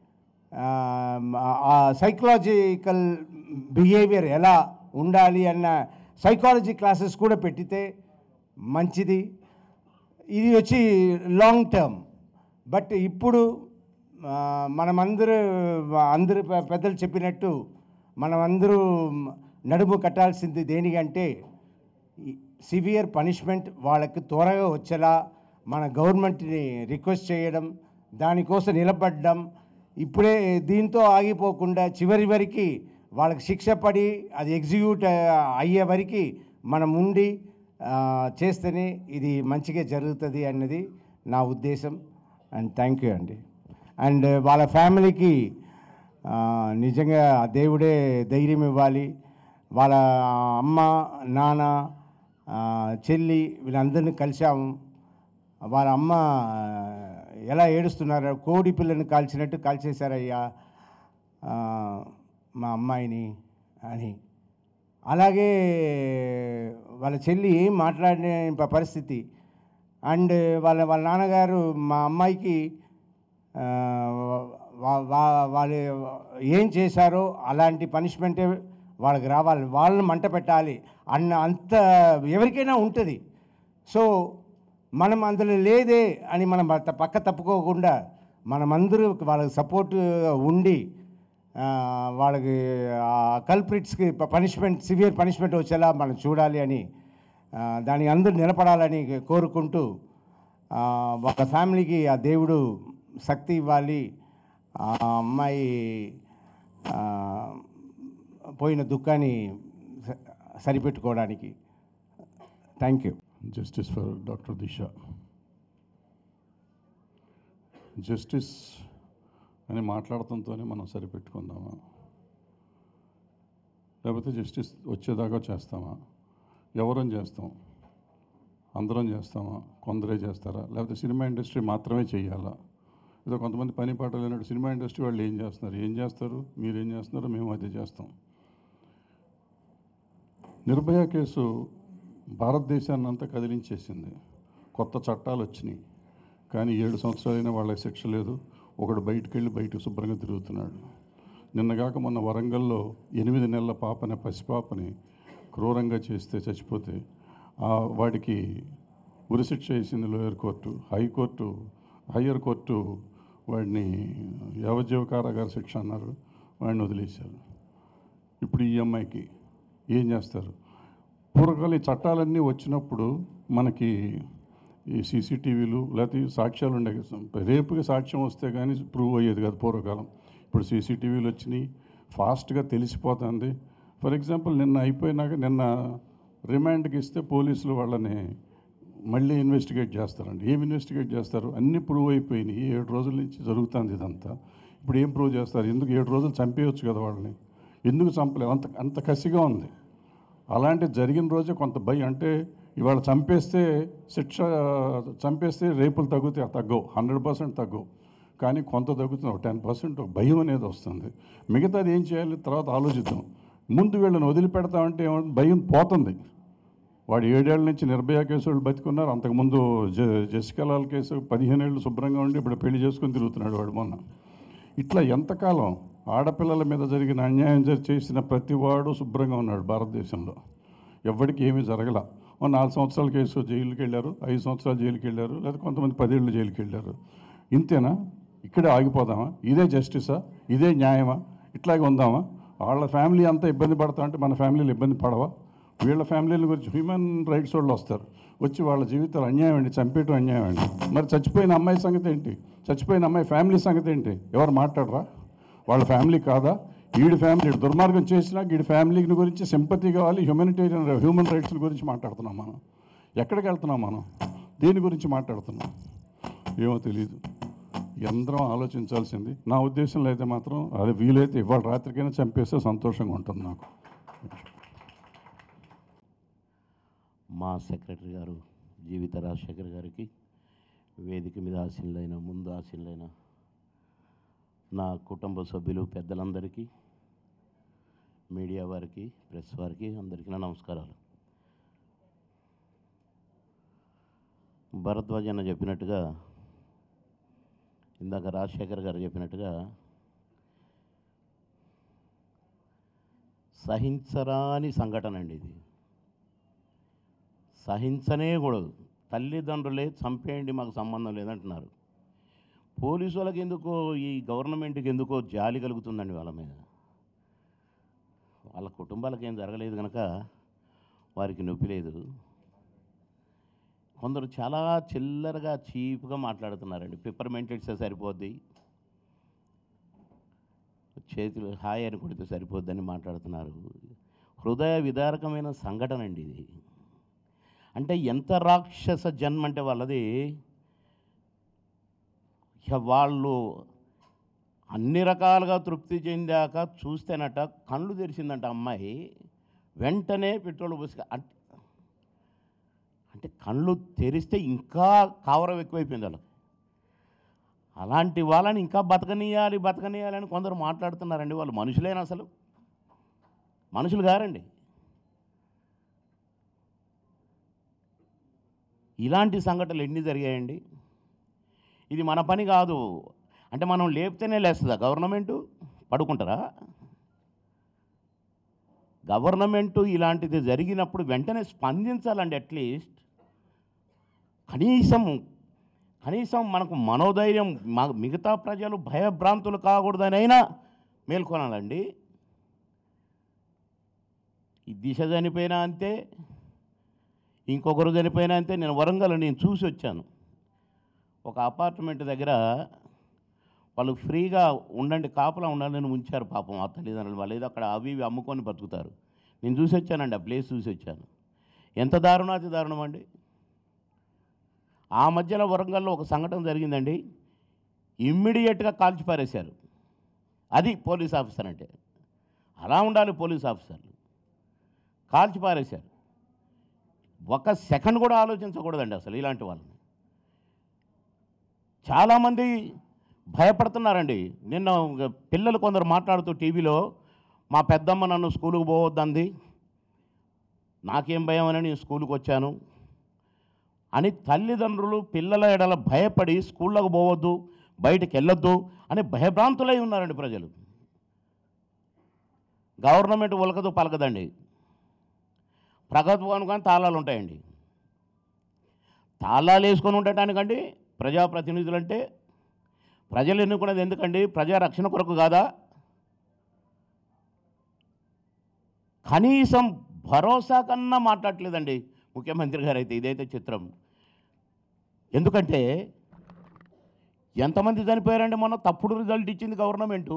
[SPEAKER 4] ఆ సైకలాజికల్ బిహేవియర్ ఎలా ఉండాలి అన్న సైకాలజీ క్లాసెస్ కూడా పెట్టితే మంచిది ఇది వచ్చి లాంగ్ టర్మ్ బట్ ఇప్పుడు
[SPEAKER 7] ఆ, మనమందరూ అందరూ పె- పెద్దలు చెప్పినట్టు మనమందరూ నడుము కట్టాల్సింది దేనికంటే సివియర్ పనిష్మెంట్ వాళ్ళకి త్వరగా వచ్చేలా మన గవర్నమెంట్ని రిక్వెస్ట్ చేయడం దానికోసం నిలబడడం ఇప్పుడే దీంతో ఆగిపోకుండా చివరి వరకు వాళ్ళకి శిక్ష పడి అది ఎగ్జిక్యూట్ అయ్యే వరకు మనం ఉండి ఆ, చేస్తేనే ఇది మంచిగా జరుగుతుంది అన్నది నా ఉద్దేశం అండ్ థ్యాంక్ యూ అండి అండ్ వాళ్ళ ఫ్యామిలీకి ఆ, నిజంగా ఆ దేవుడే ధైర్యం ఇవ్వాలి వాళ్ళ అమ్మ నాన్న ఆ, చెల్లి వీళ్ళందరినీ కలిసాము వాళ్ళ అమ్మ ఎలా ఏడుస్తున్నారు కోడి పిల్లని కాల్చినట్టు కాల్చేశారయ్యా ఆ, మా అమ్మాయిని అని అలాగే వాళ్ళ చెల్లి ఏం మాట్లాడిన ప- పరిస్థితి అండ్ వాళ్ళ వాళ్ళ నాన్నగారు మా అమ్మాయికి ఆ, వా- వా- వాళ్ళు ఏం చేశారో అలాంటి పనిష్మెంటే వాళ్ళకి రావాలి వాళ్ళని మంట పెట్టాలి అన్న అంత ఎవరికైనా ఉంటుంది సో మనం అందులో లేదే అని మనం త- పక్క తప్పుకోకుండా మనమందరూ వాళ్ళకి సపోర్ట్ ఉండి ఆ, వాళ్ళకి కల్ప్రిట్స్కి పనిష్మెంట్ సివియర్ పనిష్మెంట్ వచ్చేలా మనం చూడాలి అని ఆ, దానికి అందరూ నిలబడాలని కోరుకుంటూ ఆ, వాళ్ళ ఫ్యామిలీకి ఆ దేవుడు శక్తి ఇవ్వాలి ఆ అమ్మాయి ఆ, పోయిన దుఃఖాన్ని స- సరిపెట్టుకోవడానికి thank you
[SPEAKER 8] justice for doctor Disha justice అని మాట్లాడటంతోనే మనం సరిపెట్టుకుందామా లేకపోతే జస్టిస్ వచ్చేదాకా చేస్తామా ఎవరం చేస్తాం అందరం చేస్తామా కొందరే చేస్తారా లేకపోతే సినిమా ఇండస్ట్రీ మాత్రమే చేయాలా ఏదో కొంతమంది పని పాట లేనట్టు సినిమా ఇండస్ట్రీ వాళ్ళు ఏం చేస్తున్నారు ఏం చేస్తారు మీరేం చేస్తున్నారో మేము అదే చేస్తాం నిర్భయ కేసు భారతదేశాన్ని అంతా కదిలించేసింది కొత్త చట్టాలు వచ్చినాయి కానీ ఏడు సంవత్సరాలైనా వాళ్ళకి శిక్ష లేదు ఒకడు బయటికి వెళ్ళి బయటకు శుభ్రంగా తిరుగుతున్నాడు నిన్నగాక మొన్న వరంగల్లో ఎనిమిది నెలల పాపని పసిపాపని క్రూరంగా చేస్తే చచ్చిపోతే ఆ వాడికి ఉరిశిక్ష వేసింది lower court high court higher court వాడిని యావజ్జీవ కారాగార శిక్ష అన్నారు వాడిని వదిలేశారు ఇప్పుడు ఈ అమ్మాయికి ఏం చేస్తారు పూర్వకాలం ఈ చట్టాలన్నీ వచ్చినప్పుడు మనకి ఈ సీసీటీవీలు లేకపోతే ఈ సాక్ష్యాలు ఉండే రేపుకి సాక్ష్యం వస్తే కానీ ప్రూవ్ అయ్యేది కాదు పూర్వకాలం ఇప్పుడు సీసీటీవీలు వచ్చినాయి ఫాస్ట్గా తెలిసిపోతుంది ఫర్ ఎగ్జాంపుల్ నిన్న అయిపోయినాక నిన్న రిమాండ్కి ఇస్తే పోలీసులు వాళ్ళని మళ్ళీ ఇన్వెస్టిగేట్ చేస్తారండి ఏం ఇన్వెస్టిగేట్ చేస్తారు అన్నీ ప్రూవ్ అయిపోయినాయి ఏడు రోజుల నుంచి జరుగుతుంది ఇదంతా ఇప్పుడు ఏం ప్రూవ్ చేస్తారు ఎందుకు ఏడు రోజులు చంపేయచ్చు కదా వాళ్ళని ఎందుకు చంపలేదు అంత అంత కసిగా ఉంది అలాంటి జరిగిన రోజే కొంత భయం అంటే ఇవాళ చంపేస్తే శిక్ష చంపేస్తే రేపులు తగ్గుతాయి తగ్గవు హండ్రెడ్ పర్సెంట్ తగ్గవు కానీ కొంత తగ్గుతుంది ఒక టెన్ పర్సెంట్ భయం అనేది వస్తుంది మిగతాది ఏం చేయాలి తర్వాత ఆలోచిద్దాం ముందు వీళ్ళని వదిలిపెడతామంటే ఏమవుతుంది భయం పోతుంది వాడు ఏడేళ్ల నుంచి నిర్భయ కేసు వాళ్ళు బతికున్నారు అంతకుముందు జ జసికలాల్ కేసు పదిహేను ఏళ్ళు శుభ్రంగా ఉండి ఇప్పుడు పెళ్లి చేసుకుని తిరుగుతున్నాడు వాడు మొన్న ఇట్లా ఎంతకాలం ఆడపిల్లల మీద జరిగిన అన్యాయం జరి- చేసిన ప్రతి వాడు శుభ్రంగా ఉన్నాడు భారతదేశంలో ఎవరికి ఏమీ జరగల ఓ నాలుగు సంవత్సరాల కేసు జైలుకి వెళ్ళారు ఐదు సంవత్సరాలు జైలుకి వెళ్ళారు లేదా కొంతమంది పదేళ్ళు జైలుకి వెళ్ళారు ఇంతేనా ఇక్కడే ఆగిపోదామా ఇదే జస్టిసా ఇదే న్యాయమా ఇట్లాగే ఉందామా వాళ్ళ ఫ్యామిలీ అంతా ఇబ్బంది పడతా అంటే మన ఫ్యామిలీలు ఇబ్బంది పడవా వీళ్ళ ఫ్యామిలీల గురించి హ్యూమన్ రైట్స్ వాళ్ళు వస్తారు వచ్చి వాళ్ళ జీవితాలు అన్యాయం అండి చంపేయటం అన్యాయం అండి మరి చచ్చిపోయిన అమ్మాయి సంగతి ఏంటి చచ్చిపోయిన అమ్మాయి ఫ్యామిలీ సంగతి ఏంటి ఎవరు మాట్లాడరా వాళ్ళ ఫ్యామిలీ కాదా వీడి ఫ్యామిలీ దుర్మార్గం చేసినా వీడి ఫ్యామిలీ గురించి సింపతి కావాలి హ్యూమనిటేరియన్ హ్యూమన్ రైట్స్ గురించి మాట్లాడుతున్నాం మనం ఎక్కడికి వెళ్తున్నాం మనం దేని గురించి మాట్లాడుతున్నాం ఏమో తెలియదు అందరం ఆలోచించాల్సింది నా ఉద్దేశంలో అయితే మాత్రం అది వీలైతే ఇవాళ రాత్రికైనా చంపేస్తే సంతోషంగా ఉంటుంది నాకు
[SPEAKER 9] మా సెక్రటరీ గారు జీవిత రాజశేఖర్ గారికి వేదిక మీద ఆశీనులైన ముందు ఆశీనులైన నా కుటుంబ సభ్యులు పెద్దలందరికీ మీడియా వారికి ప్రెస్ వారికి అందరికీ నా నమస్కారాలు భరద్వాజ్ అన్న చెప్పినట్టుగా ఇందాక రాజశేఖర్ గారు చెప్పినట్టుగా సహించరాని సంఘటన అండి ఇది సహించనే కూడదు తల్లిదండ్రులే చంపేయండి మాకు సంబంధం లేదంటున్నారు పోలీసు వాళ్ళకి ఎందుకో ఈ గవర్నమెంట్కి ఎందుకో జాలి కలుగుతుందండి వాళ్ళ మీద వాళ్ళ కుటుంబాలకు ఏం జరగలేదు కనుక వారికి నొప్పి లేదు కొందరు చాలా చిల్లరగా చీప్గా మాట్లాడుతున్నారండి పిప్పర్మెంట్ ఇస్తే సరిపోద్ది చేతులు హాయ్ అని కొడితే సరిపోద్దని మాట్లాడుతున్నారు హృదయ విదారకమైన సంఘటన అండి ఇది అంటే ఎంత రాక్షస జన్మ అంటే వాళ్ళది ఇక వాళ్ళు అన్ని రకాలుగా తృప్తి చెందాక చూస్తేనట కళ్ళు తెరిచిందంట అమ్మాయి వెంటనే పెట్రోల్ పోసి అంటే అంటే కళ్ళు తెరిస్తే ఇంకా కావరం ఎక్కువైపోయింది వాళ్ళకి అలాంటి వాళ్ళని ఇంకా బతకనీయాలి బతకనీయాలి అని కొందరు మాట్లాడుతున్నారండి వాళ్ళు మనుషులేనా అసలు మనుషులు గారండి ఇలాంటి సంఘటనలు ఎన్ని జరిగాయండి ఇది మన పని కాదు అంటే మనం లేపితేనే లేస్తుందా గవర్నమెంటు పడుకుంటారా గవర్నమెంటు ఇలాంటిది జరిగినప్పుడు వెంటనే స్పందించాలండి అట్లీస్ట్ కనీసం కనీసం మనకు మనోధైర్యం మా మిగతా ప్రజలు భయభ్రాంతులు కాకూడదనైనా మేల్కొనాలండి ఈ దిశ చనిపోయినా అంతే ఇంకొకరు చనిపోయినా అంతే నేను వరంగల్ నేను చూసి వచ్చాను ఒక అపార్ట్మెంట్ దగ్గర వాళ్ళు ఫ్రీగా ఉండండి కాపలా ఉండాలని ఉంచారు పాపం ఆ తల్లిదండ్రులు వాళ్ళు ఏదో అక్కడ అవి ఇవి అమ్ముకొని బతుకుతారు నేను చూసి వచ్చానండి ఆ ప్లేస్ చూసి వచ్చాను ఎంత దారుణాతి దారుణం అండి ఆ మధ్యలో వరంగల్లో ఒక సంఘటన జరిగిందండి ఇమ్మీడియట్గా కాల్చి పారేశారు అది పోలీస్ ఆఫీసర్ అంటే అలా ఉండాలి పోలీస్ ఆఫీసర్లు కాల్చి పారేశారు ఒక సెకండ్ కూడా ఆలోచించకూడదండి అసలు ఇలాంటి వాళ్ళని చాలామంది భయపడుతున్నారండి నిన్న పిల్లలు కొందరు మాట్లాడుతూ టీవీలో మా పెద్దమ్మ నన్ను స్కూలుకు పోవద్దంది నాకేం భయం అని నేను స్కూలుకు వచ్చాను అని తల్లిదండ్రులు పిల్లల ఎడల భయపడి స్కూళ్ళకు పోవద్దు బయటికి వెళ్ళొద్దు అని భయభ్రాంతులై ఉన్నారండి ప్రజలు గవర్నమెంట్ ఉలకదు పలకదండి ప్రభుత్వానికి కానీ తాళాలు ఉంటాయండి తాళాలు వేసుకొని ఉండటానికండి ప్రజాప్రతినిధులు అంటే ప్రజలు ఎన్నుకున్నది ఎందుకండి ప్రజా రక్షణ కొరకు కాదా కనీసం భరోసా కన్నా మాట్లాడలేదండి ముఖ్యమంత్రి గారు అయితే ఇదైతే చిత్రం ఎందుకంటే ఎంతమంది చనిపోయారండి మొన్న తప్పుడు రిజల్ట్ ఇచ్చింది గవర్నమెంటు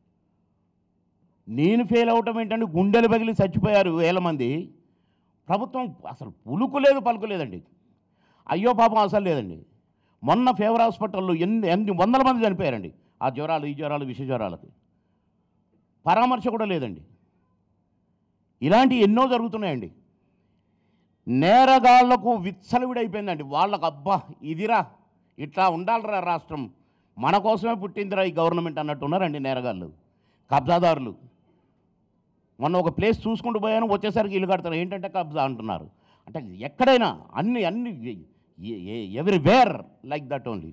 [SPEAKER 9] నేను ఫెయిల్ అవటం ఏంటంటే గుండెలు పగిలి చచ్చిపోయారు వేల మంది ప్రభుత్వం అసలు పులుకు లేదు పలుకు లేదండి అయ్యో పాపం అసలు లేదండి మొన్న ఫేవర్ హాస్పిటల్లో ఎన్ని ఎన్ని వందల మంది చనిపోయారండి ఆ జ్వరాలు ఈ జ్వరాలు విష జ్వరాలకి పరామర్శ కూడా లేదండి ఇలాంటి ఎన్నో జరుగుతున్నాయండి నేరగాళ్లకు విచ్చలవిడైపోయిందండి వాళ్ళకు అబ్బా ఇదిరా ఇట్లా ఉండాలిరా రాష్ట్రం మన కోసమే పుట్టిందిరా ఈ గవర్నమెంట్ అన్నట్టు ఉన్నారండి నేరగాళ్ళు కబ్జాదారులు మొన్న ఒక ప్లేస్ చూసుకుంటూ పోయాను వచ్చేసరికి ఇల్లు కడతారు ఏంటంటే కబ్జా అంటున్నారు అంటే ఎక్కడైనా అన్ని అన్ని everywhere like that only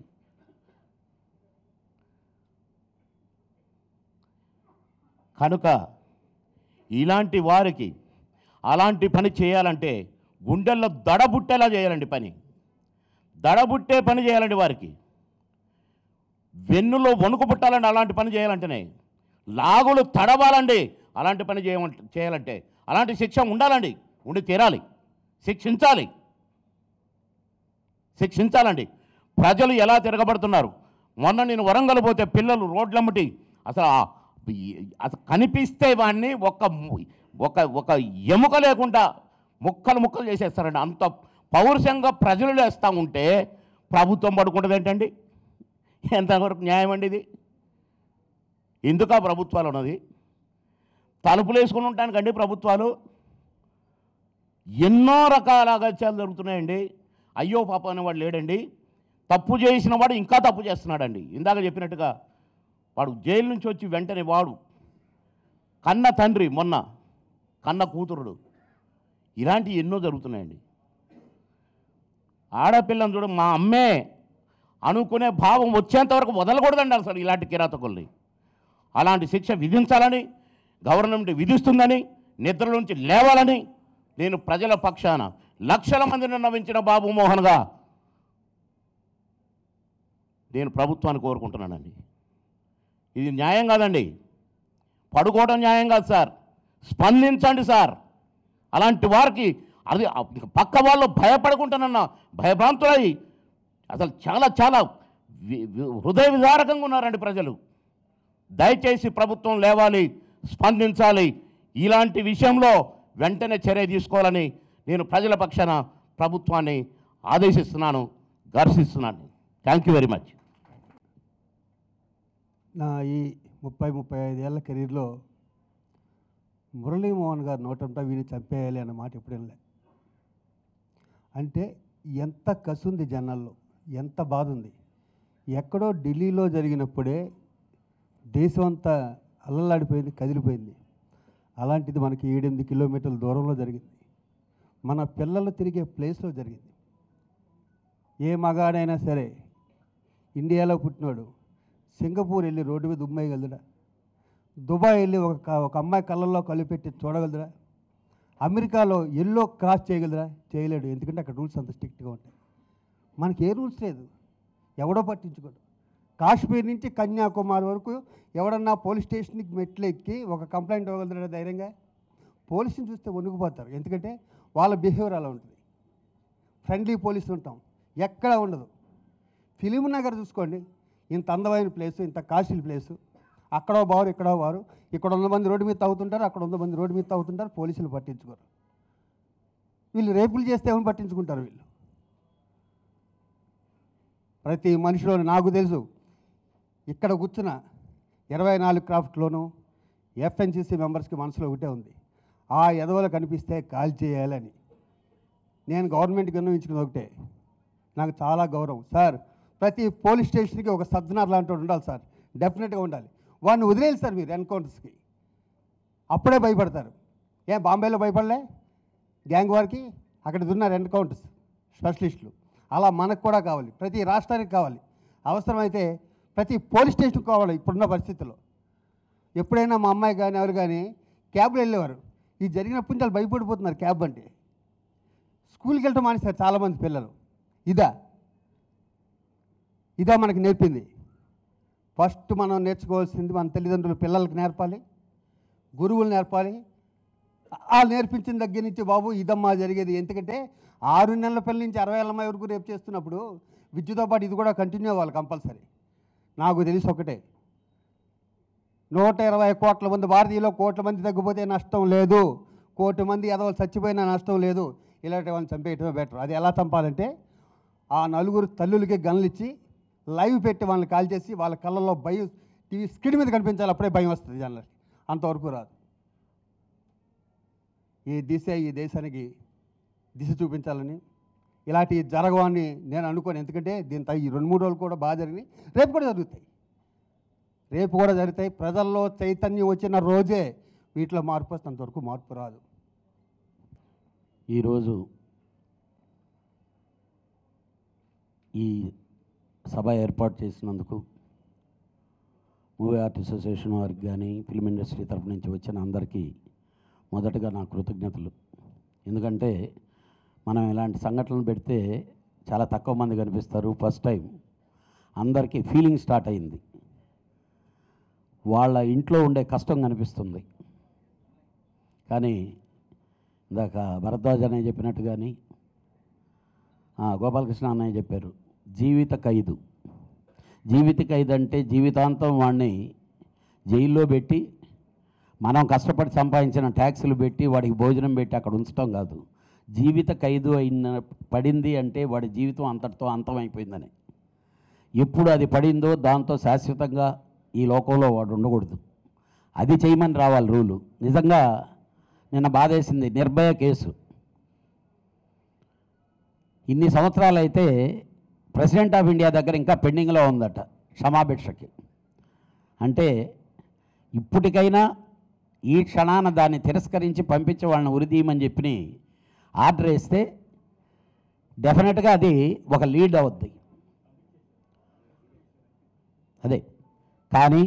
[SPEAKER 9] కనుక ఇలాంటి వారికి అలాంటి పని చేయాలంటే గుండెల్లో దడబుట్టేలా చేయాలండి పని దడబుట్టే పని చేయాలండి వారికి వెన్నులో వణుకు పుట్టాలండి అలాంటి పని చేయాలంటేనే లాగులు తడవాలండి అలాంటి పని చేయమంట చేయాలంటే అలాంటి శిక్ష ఉండాలండి ఉండి తీరాలి శిక్షించాలి శిక్షించాలండి ప్రజలు ఎలా తిరగబడుతున్నారు మొన్న నేను వరంగల్ పోతే పిల్లలు రోడ్లమ్మటి అసలు ఆ- ఈ- అసలు కనిపిస్తే వాడిని ఒక ము- ఒక ఒక ఎముక లేకుండా ముక్కలు ముక్కలు చేసేస్తారండి అంత పౌరుషంగా ప్రజలు లేస్తూ ఉంటే ప్రభుత్వం పడుకుంటుంది ఏంటండి ఎంతవరకు న్యాయం అండి ఇది ఎందుకా ప్రభుత్వాలు ఉన్నది తలుపులు వేసుకుని ఉంటానికండి ప్రభుత్వాలు ఎన్నో రకాల అగత్యాలు జరుగుతున్నాయండి అయ్యో పాప అనేవాడు లేడండి తప్పు చేసిన వాడు ఇంకా తప్పు చేస్తున్నాడండి ఇందాక చెప్పినట్టుగా వాడు జైలు నుంచి వచ్చి వెంటనే వాడు కన్న తండ్రి మొన్న కన్న కూతురుడు ఇలాంటివి ఎన్నో జరుగుతున్నాయండి ఆడపిల్లని చూడ మా అమ్మే అనుకునే భావం వచ్చేంత వరకు వదలకూడదండి అసలు ఇలాంటి కిరాతకుల్ని అలాంటి శిక్ష విధించాలని గవర్నమెంట్ విధిస్తుందని నిద్ర నుంచి లేవాలని నేను ప్రజల పక్షాన లక్షల మందిని నవ్వించిన బాబు మోహన్గా నేను ప్రభుత్వాన్ని కోరుకుంటున్నానండి ఇది న్యాయం కాదండి పడుకోవడం న్యాయం కాదు సార్ స్పందించండి సార్ అలాంటి వారికి అది పక్క వాళ్ళు భయపడుకుంటానన్న భయభ్రాంతులై అసలు చాలా చాలా వి- వి- హృదయ విదారకంగా ఉన్నారండి ప్రజలు దయచేసి ప్రభుత్వం లేవాలి స్పందించాలి ఇలాంటి విషయంలో వెంటనే చర్య తీసుకోవాలని నేను ప్రజల పక్షాన ప్రభుత్వాన్ని ఆదేశిస్తున్నాను ఘర్షిస్తున్నాను థ్యాంక్ యూ వెరీ మచ్
[SPEAKER 10] నా ఈ ముప్పై ముప్పై ఐదేళ్ల కెరీర్లో మురళీమోహన్ గారు నోటంతా వీని చంపేయాలి అన్న మాట ఎప్పుడు వినలే అంటే ఎంత కసుంది జనాల్లో ఎంత బాధ ఉంది ఎక్కడో ఢిల్లీలో జరిగినప్పుడే దేశం అంతా అల్లలాడిపోయింది కదిలిపోయింది అలాంటిది మనకి ఏడెనిమిది కిలోమీటర్ల దూరంలో జరిగింది మన పిల్లలు తిరిగే ప్లేస్లో జరిగింది ఏ మగాడైనా సరే ఇండియాలో పుట్టినోడు సింగపూర్ వెళ్ళి రోడ్డు మీద ఉమ్మేయగలదురా దుబాయ్ వెళ్ళి ఒక క- ఒక అమ్మాయి కళ్ళల్లో కళ్ళు పెట్టి చూడగలదురా అమెరికాలో ఎల్లో క్రాస్ చేయగలదురా చేయలేడు ఎందుకంటే అక్కడ రూల్స్ అంత స్ట్రిక్ట్గా ఉంటాయి మనకి ఏ రూల్స్ లేదు ఎవడో పట్టించుకోడు కాశ్మీర్ నుంచి కన్యాకుమారి వరకు ఎవడన్నా పోలీస్ స్టేషన్కి మెట్లు ఎక్కి ఒక కంప్లైంట్ ఇవ్వగలుగుతారా ధైర్యంగా పోలీసుని చూస్తే వణుకుపోతారు ఎందుకంటే వాళ్ళ బిహేవియర్ అలా ఉంటుంది ఫ్రెండ్లీ పోలీసులు ఉంటాం ఎక్కడ ఉండదు ఫిలిం నగర్ చూసుకోండి ఇంత అందమైన ప్లేసు ఇంత కాస్ట్లీ ప్లేసు అక్కడో బారు ఇక్కడో బారు ఇక్కడ వంద మంది రోడ్డు మీద తాగుతుంటారు అక్కడ వంద మంది రోడ్డు మీద తాగుతుంటారు పోలీసులు పట్టించుకోరు వీళ్ళు రేపులు చేస్తే ఏమని పట్టించుకుంటారు వీళ్ళు ప్రతి మనిషిలో నాకు తెలుసు ఇక్కడ కూర్చున్న ఇరవై నాలుగు క్రాఫ్ట్లోనూ ఎఫ్ఎన్సీసీ మెంబర్స్కి మనసులో ఒకటే ఉంది ఆ ఎదవలు కనిపిస్తే కాల్ చేయాలని నేను గవర్నమెంట్కి విన్నవించుకున్నది ఒకటే నాకు చాలా గౌరవం సార్ ప్రతి పోలీస్ స్టేషన్కి ఒక సజ్జనార్ లాంటి వాడు ఉండాలి సార్ డెఫినెట్గా ఉండాలి వాడిని వదిలేయాలి సార్ మీరు ఎన్కౌంటర్స్కి అప్పుడే భయపడతారు ఏం బాంబేలో భయపడలే గ్యాంగ్ వారికి అక్కడ ఉన్నారు ఎన్కౌంటర్స్ స్పెషలిస్టులు అలా మనకు కూడా కావాలి ప్రతి రాష్ట్రానికి కావాలి అవసరమైతే ప్రతి పోలీస్ స్టేషన్కి కావాలి ఇప్పుడున్న పరిస్థితుల్లో ఎప్పుడైనా మా అమ్మాయి కానీ ఎవరు కానీ క్యాబ్లో వెళ్ళేవారు ఈ జరిగినప్పటి నుంచి వాళ్ళు భయపడిపోతున్నారు క్యాబ్ అంటే స్కూల్కి వెళ్ళటం మానేస్తారు చాలామంది పిల్లలు ఇదా ఇదా మనకి నేర్పింది ఫస్ట్ మనం నేర్చుకోవాల్సింది మన తల్లిదండ్రులు పిల్లలకు నేర్పాలి గురువులు నేర్పాలి ఆ నేర్పించిన దగ్గర నుంచి బాబు ఇదమ్మా జరిగేది ఎందుకంటే ఆరు నెలల పిల్లల నుంచి అరవై ఏళ్ళ అమ్మాయి వరకు రేపు చేస్తున్నప్పుడు విద్యతో పాటు ఇది కూడా కంటిన్యూ అవ్వాలి కంపల్సరీ నాకు తెలిసి ఒకటే నూట ఇరవై కోట్ల మంది భారతీయులో కోట్ల మంది తగ్గిపోతే నష్టం లేదు కోటి మంది ఎదవలు చచ్చిపోయినా నష్టం లేదు ఇలాంటి వాళ్ళని చంపేయటమే బెటర్ అది ఎలా చంపాలంటే ఆ నలుగురు తల్లులకి గన్లు ఇచ్చి లైవ్ పెట్టి వాళ్ళని కాల్ చేసి వాళ్ళ కళ్ళల్లో భయం టీవీ స్క్రీన్ మీద కనిపించాలి అప్పుడే భయం వస్తుంది జనాలకి అంతవరకు రాదు ఈ దిశ ఈ దేశానికి దిశ చూపించాలని ఇలాంటి జరగవని నేను అనుకోను ఎందుకంటే దీంతో ఈ రెండు మూడు రోజులు కూడా బాగా జరిగినాయి రేపు కూడా జరుగుతాయి రేపు కూడా జరుగుతాయి ప్రజల్లో చైతన్యం వచ్చిన రోజే వీటిలో మార్పు వస్తే అంతవరకు మార్పు రాదు
[SPEAKER 11] ఈరోజు ఈ సభ ఏర్పాటు చేసినందుకు మూవీ ఆర్టిస్ట్ అసోసియేషన్ వారికి కానీ ఫిల్మ్ ఇండస్ట్రీ తరపు నుంచి వచ్చిన అందరికీ మొదటగా నా కృతజ్ఞతలు ఎందుకంటే మనం ఇలాంటి సంఘటనలు పెడితే చాలా తక్కువ మంది కనిపిస్తారు ఫస్ట్ టైం అందరికీ ఫీలింగ్ స్టార్ట్ అయింది వాళ్ళ ఇంట్లో ఉండే కష్టం కనిపిస్తుంది కానీ ఇందాక భరద్వాజ్ అన్నయ్య చెప్పినట్టు కానీ ఆ, గోపాలకృష్ణ అన్నయ్య చెప్పారు జీవిత ఖైదు జీవిత ఖైదు అంటే జీవితాంతం వాడిని జైల్లో పెట్టి మనం కష్టపడి సంపాదించిన ట్యాక్సులు పెట్టి వాడికి భోజనం పెట్టి అక్కడ ఉంచడం కాదు జీవిత ఖైదు అయిన పడింది అంటే వాడి జీవితం అంతటితో అంతమైపోయిందని ఎప్పుడు అది పడిందో దాంతో శాశ్వతంగా ఈ లోకంలో వాడు ఉండకూడదు అది చేయమని రావాలి రూలు నిజంగా నిన్న బాధేసింది నిర్భయ కేసు ఇన్ని సంవత్సరాలు అయితే ప్రెసిడెంట్ ఆఫ్ ఇండియా దగ్గర ఇంకా పెండింగ్లో ఉందట క్షమాభిక్షకి అంటే ఇప్పటికైనా ఈ క్షణాన దాన్ని తిరస్కరించి పంపించి వాళ్ళని ఉరిదీయమని చెప్పి ఆర్డర్ వేస్తే డెఫినెట్గా అది ఒక లీడ్ అవుద్ది అదే కానీ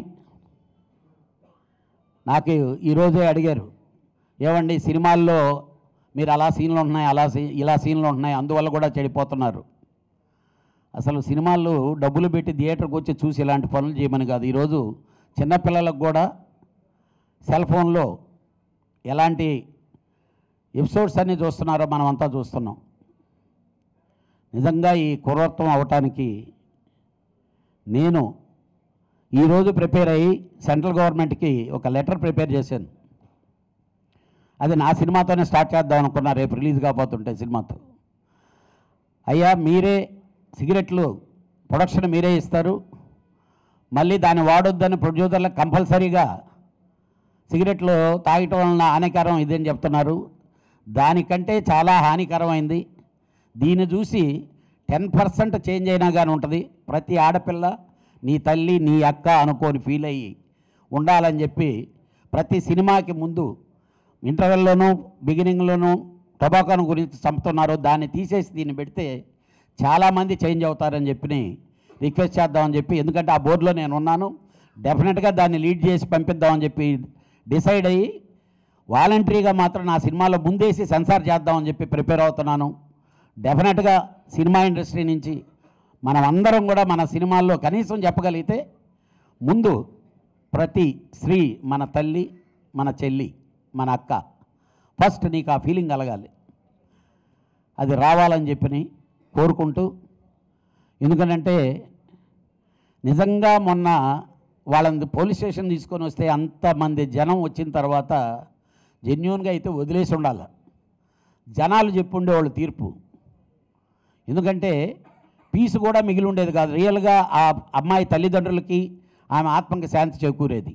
[SPEAKER 11] నాకు ఈరోజే అడిగారు ఏమండి సినిమాల్లో మీరు అలా సీన్లు ఉంటున్నాయి అలా సీ ఇలా సీన్లు ఉంటున్నాయి అందువల్ల కూడా చెడిపోతున్నారు అసలు సినిమాల్లో డబ్బులు పెట్టి థియేటర్కి వచ్చి చూసి ఇలాంటి పనులు చేయమని కాదు ఈరోజు చిన్నపిల్లలకు కూడా సెల్ ఫోన్లో ఎలాంటి ఎపిసోడ్స్ అన్నీ చూస్తున్నారో మనం అంతా చూస్తున్నాం నిజంగా ఈ కురత్వం అవటానికి నేను ఈరోజు ప్రిపేర్ అయ్యి సెంట్రల్ గవర్నమెంట్కి ఒక లెటర్ ప్రిపేర్ చేశాను అది నా సినిమాతోనే స్టార్ట్ చేద్దాం అనుకున్నా రేపు రిలీజ్ కాబోతుంటే సినిమాతో అయ్యా మీరే సిగరెట్లు ప్రొడక్షన్ మీరే ఇస్తారు మళ్ళీ దాన్ని వాడొద్దని ప్రొడ్యూసర్లకు కంపల్సరీగా సిగరెట్లు తాగటం వలన హానికరం ఇదని చెప్తున్నారు దానికంటే చాలా హానికరమైంది దీన్ని చూసి టెన్ పర్సెంట్ చేంజ్ అయినా కానీ ఉంటుంది ప్రతి ఆడపిల్ల నీ తల్లి నీ అక్క అనుకోని ఫీల్ అయ్యి ఉండాలని చెప్పి ప్రతి సినిమాకి ముందు ఇంటర్వెల్లోనూ బిగినింగ్లోనూ టొబాకోను గురించి చంపుతున్నారు దాన్ని తీసేసి దీన్ని పెడితే చాలామంది చేంజ్ అవుతారని చెప్పి రిక్వెస్ట్ చేద్దామని చెప్పి ఎందుకంటే ఆ బోర్డులో నేను ఉన్నాను డెఫినెట్గా దాన్ని లీడ్ చేసి పంపిద్దామని చెప్పి డిసైడ్ అయ్యి వాలంటరీగా మాత్రం నా సినిమాలో ముందేసి సెన్సార్ చేద్దామని చెప్పి ప్రిపేర్ అవుతున్నాను డెఫినెట్గా సినిమా ఇండస్ట్రీ నుంచి మనం అందరం కూడా మన సినిమాల్లో కనీసం చెప్పగలిగితే ముందు ప్రతి స్త్రీ మన తల్లి మన చెల్లి మన అక్క ఫస్ట్ నీకు ఆ ఫీలింగ్ కలగాలి అది రావాలని చెప్పని కోరుకుంటూ ఎందుకంటే నిజంగా మొన్న వాళ్ళని పోలీస్ స్టేషన్ తీసుకొని వస్తే అంతమంది జనం వచ్చిన తర్వాత జెన్యున్గా అయితే వదిలేసి ఉండాలి జనాలు చెప్పుండేవాళ్ళు తీర్పు ఎందుకంటే పీసు కూడా మిగిలి ఉండేది కాదు రియల్గా ఆ అమ్మాయి తల్లిదండ్రులకి ఆమె ఆత్మకి శాంతి చేకూరేది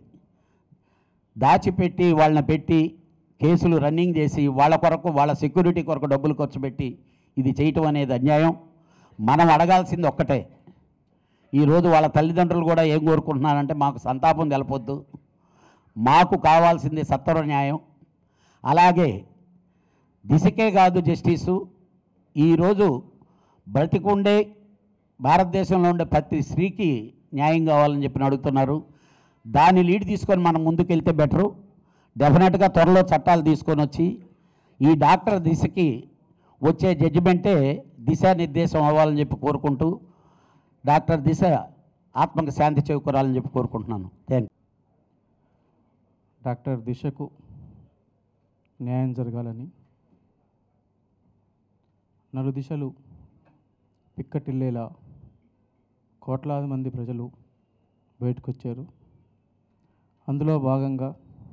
[SPEAKER 11] దాచిపెట్టి వాళ్ళని పెట్టి కేసులు రన్నింగ్ చేసి వాళ్ళ కొరకు వాళ్ళ సెక్యూరిటీ కొరకు డబ్బులు ఖర్చు పెట్టి ఇది చేయటం అనేది అన్యాయం మనం అడగాల్సింది ఒక్కటే ఈరోజు వాళ్ళ తల్లిదండ్రులు కూడా ఏం కోరుకుంటున్నారంటే మాకు సంతాపం తెలపొద్దు మాకు కావాల్సింది సత్వర న్యాయం అలాగే దిశకే కాదు జస్టిసు ఈరోజు బ్రతికుండే భారతదేశంలో ఉండే ప్రతి స్త్రీకి న్యాయం కావాలని చెప్పి అడుగుతున్నారు దాన్ని లీడ్ తీసుకొని మనం ముందుకెళ్తే బెటరు డెఫినెట్గా త్వరలో చట్టాలు తీసుకొని వచ్చి ఈ డాక్టర్ దిశకి వచ్చే జడ్జిమెంటే దిశానిర్దేశం అవ్వాలని చెప్పి కోరుకుంటూ డాక్టర్ దిశ ఆత్మకు శాంతి చేకూరాలని చెప్పి కోరుకుంటున్నాను థ్యాంక్
[SPEAKER 6] డాక్టర్ దిశకు న్యాయం జరగాలని నలు దిశలు పిక్కటిల్లేలా కోట్లాది మంది ప్రజలు బయటకు వచ్చారు అందులో భాగంగా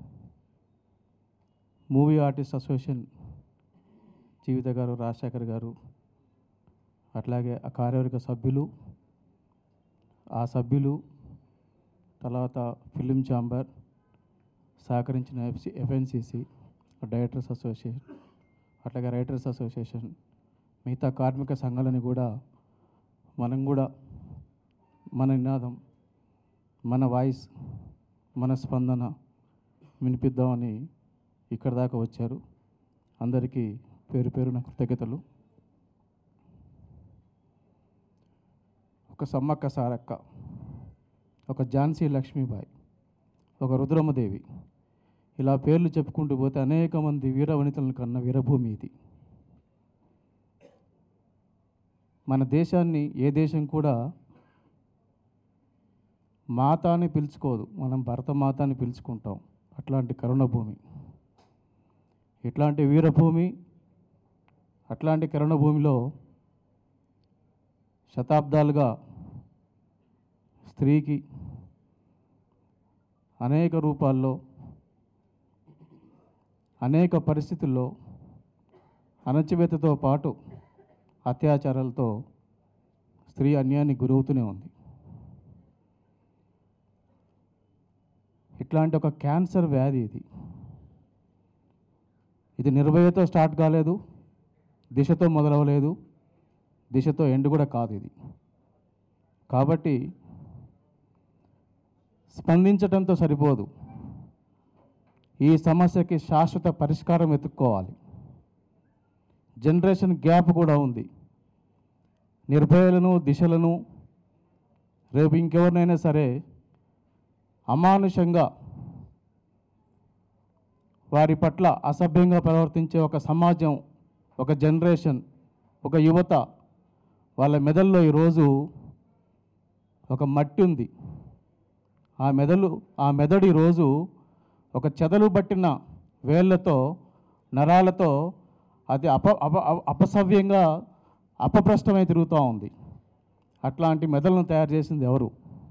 [SPEAKER 6] మూవీ ఆర్టిస్ట్ అసోసియేషన్ జీవిత గారు రాజశేఖర్ గారు అట్లాగే ఆ కార్యవర్గ సభ్యులు ఆ సభ్యులు తర్వాత ఫిలిం ఛాంబర్ సహకరించిన ఎఫ్సి ఎఫ్ఎన్సిసి డైరెక్టర్స్ అసోసియేషన్ అట్లాగే రైటర్స్ అసోసియేషన్ మిగతా కార్మిక సంఘాలని కూడా మనం కూడా మన నినాదం మన వాయిస్ మన స్పందన వినిపిద్దామని ఇక్కడ దాకా వచ్చారు అందరికీ పేరు పేరున కృతజ్ఞతలు ఒక సమ్మక్క సారక్క ఒక ఝాన్సీ లక్ష్మీబాయి ఒక రుద్రమదేవి ఇలా పేర్లు చెప్పుకుంటూ పోతే అనేక మంది వీర వనితలను కన్న వీరభూమి ఇది మన దేశాన్ని ఏ దేశం కూడా మాత అని పిలుచుకోదు మనం భరతమాత అని పిలుచుకుంటాం అట్లాంటి కరుణభూమి ఇట్లాంటి వీరభూమి అట్లాంటి కరుణభూమిలో శతాబ్దాలుగా స్త్రీకి అనేక రూపాల్లో అనేక పరిస్థితుల్లో అణచివేతతో పాటు అత్యాచారాలతో స్త్రీ అన్యాయానికి గురవుతూనే ఉంది ఇట్లాంటి ఒక క్యాన్సర్ వ్యాధి ఇది ఇది నిర్భయతో స్టార్ట్ కాలేదు దిశతో మొదలవలేదు దిశతో ఎండ్ కూడా కాదు ఇది కాబట్టి స్పందించడంతో సరిపోదు ఈ సమస్యకి శాశ్వత పరిష్కారం వెతుక్కోవాలి జనరేషన్ గ్యాప్ కూడా ఉంది నిర్భయలను దిశలను రేపు ఇంకెవరినైనా సరే అమానుషంగా వారి పట్ల అసభ్యంగా ప్రవర్తించే ఒక సమాజం ఒక జనరేషన్ ఒక యువత వాళ్ళ మెదల్లో ఈరోజు ఒక మట్టి ఉంది ఆ మెదడు ఆ మెదడు ఈరోజు ఒక చెదలు పట్టిన వేళ్ళతో నరాలతో అది అప అప అప- అపసవ్యంగా అపప్రష్టమై తిరుగుతూ ఉంది అట్లాంటి మెదడులను తయారు చేసింది ఎవరు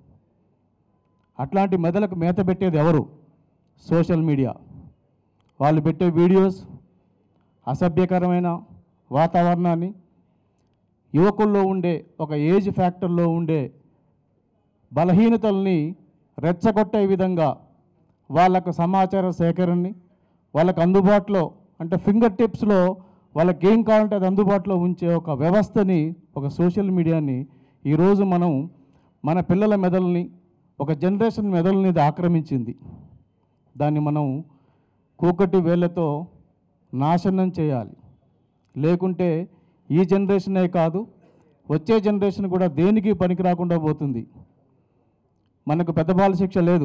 [SPEAKER 6] అట్లాంటి మెదలకు మేత పెట్టేది ఎవరు సోషల్ మీడియా వాళ్ళు పెట్టే వీడియోస్ అసభ్యకరమైన వాతావరణాన్ని యువకుల్లో ఉండే ఒక ఏజ్ ఫ్యాక్టర్లో ఉండే బలహీనతల్ని రెచ్చగొట్టే విధంగా వాళ్ళకు సమాచార సేకరణని వాళ్ళకు అందుబాటులో అంటే ఫింగర్ టిప్స్లో వాళ్ళకి ఏం కావాలంటే అది అందుబాటులో ఉంచే ఒక వ్యవస్థని ఒక సోషల్ మీడియాని ఈరోజు మనం మన పిల్లల మెదల్ని ఒక జనరేషన్ మెదల్ని ఇది ఆక్రమించింది దాన్ని మనం కూకటి వేళ్ళతో నాశనం చేయాలి లేకుంటే ఈ జనరేషనే కాదు వచ్చే జనరేషన్ కూడా దేనికి పనికి రాకుండా పోతుంది మనకు పెద్ద బాల శిక్ష లేదు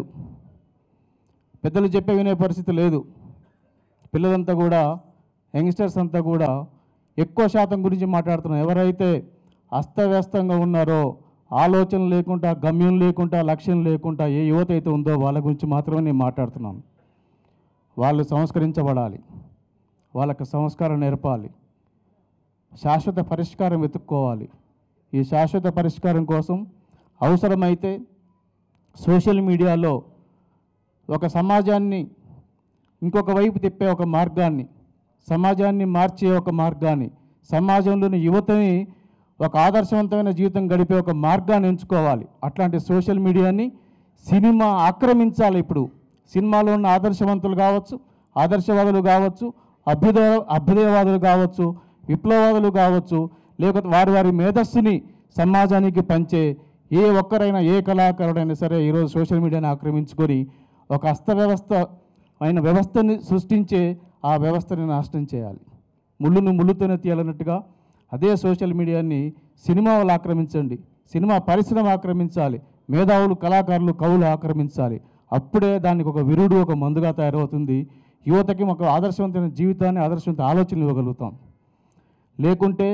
[SPEAKER 6] పెద్దలు చెప్పే వినే పరిస్థితి లేదు పిల్లలంతా కూడా యంగ్స్టర్స్ అంతా కూడా ఎక్కువ శాతం గురించి మాట్లాడుతున్నాం ఎవరైతే అస్తవ్యస్తంగా ఉన్నారో ఆలోచన లేకుండా గమ్యం లేకుండా లక్ష్యం లేకుండా ఏ యువత అయితే ఉందో వాళ్ళ గురించి మాత్రమే నేను మాట్లాడుతున్నాను వాళ్ళు సంస్కరించబడాలి వాళ్ళకి సంస్కారం నేర్పాలి శాశ్వత పరిష్కారం వెతుక్కోవాలి ఈ శాశ్వత పరిష్కారం కోసం అవసరమైతే సోషల్ మీడియాలో ఒక సమాజాన్ని ఇంకొక వైపు తిప్పే ఒక మార్గాన్ని సమాజాన్ని మార్చే ఒక మార్గాన్ని సమాజంలోని యువతని ఒక ఆదర్శవంతమైన జీవితం గడిపే ఒక మార్గాన్ని ఎంచుకోవాలి అట్లాంటి సోషల్ మీడియాని సినిమా ఆక్రమించాలి ఇప్పుడు సినిమాలో ఉన్న ఆదర్శవంతులు కావచ్చు ఆదర్శవాదులు కావచ్చు అభ్యుదయ అభ్యుదయవాదులు కావచ్చు విప్లవవాదులు కావచ్చు లేకపోతే వారి వారి మేధస్సుని సమాజానికి పంచే ఏ ఒక్కరైనా ఏ కళాకారుడైనా సరే ఈరోజు సోషల్ మీడియాని ఆక్రమించుకొని ఒక అస్తవ్యవస్థ అయిన వ్యవస్థని సృష్టించే ఆ వ్యవస్థని నాశనం చేయాలి ముళ్ళును ముళ్ళుతోనే తీయాలన్నట్టుగా అదే సోషల్ మీడియాని సినిమా వాళ్ళు ఆక్రమించండి సినిమా పరిశ్రమ ఆక్రమించాలి మేధావులు కళాకారులు కవులు ఆక్రమించాలి అప్పుడే దానికి ఒక విరుడు ఒక మందుగా తయారవుతుంది యువతకి ఒక ఆదర్శవంతమైన జీవితాన్ని ఆదర్శవంత ఆలోచనలు ఇవ్వగలుగుతాం లేకుంటే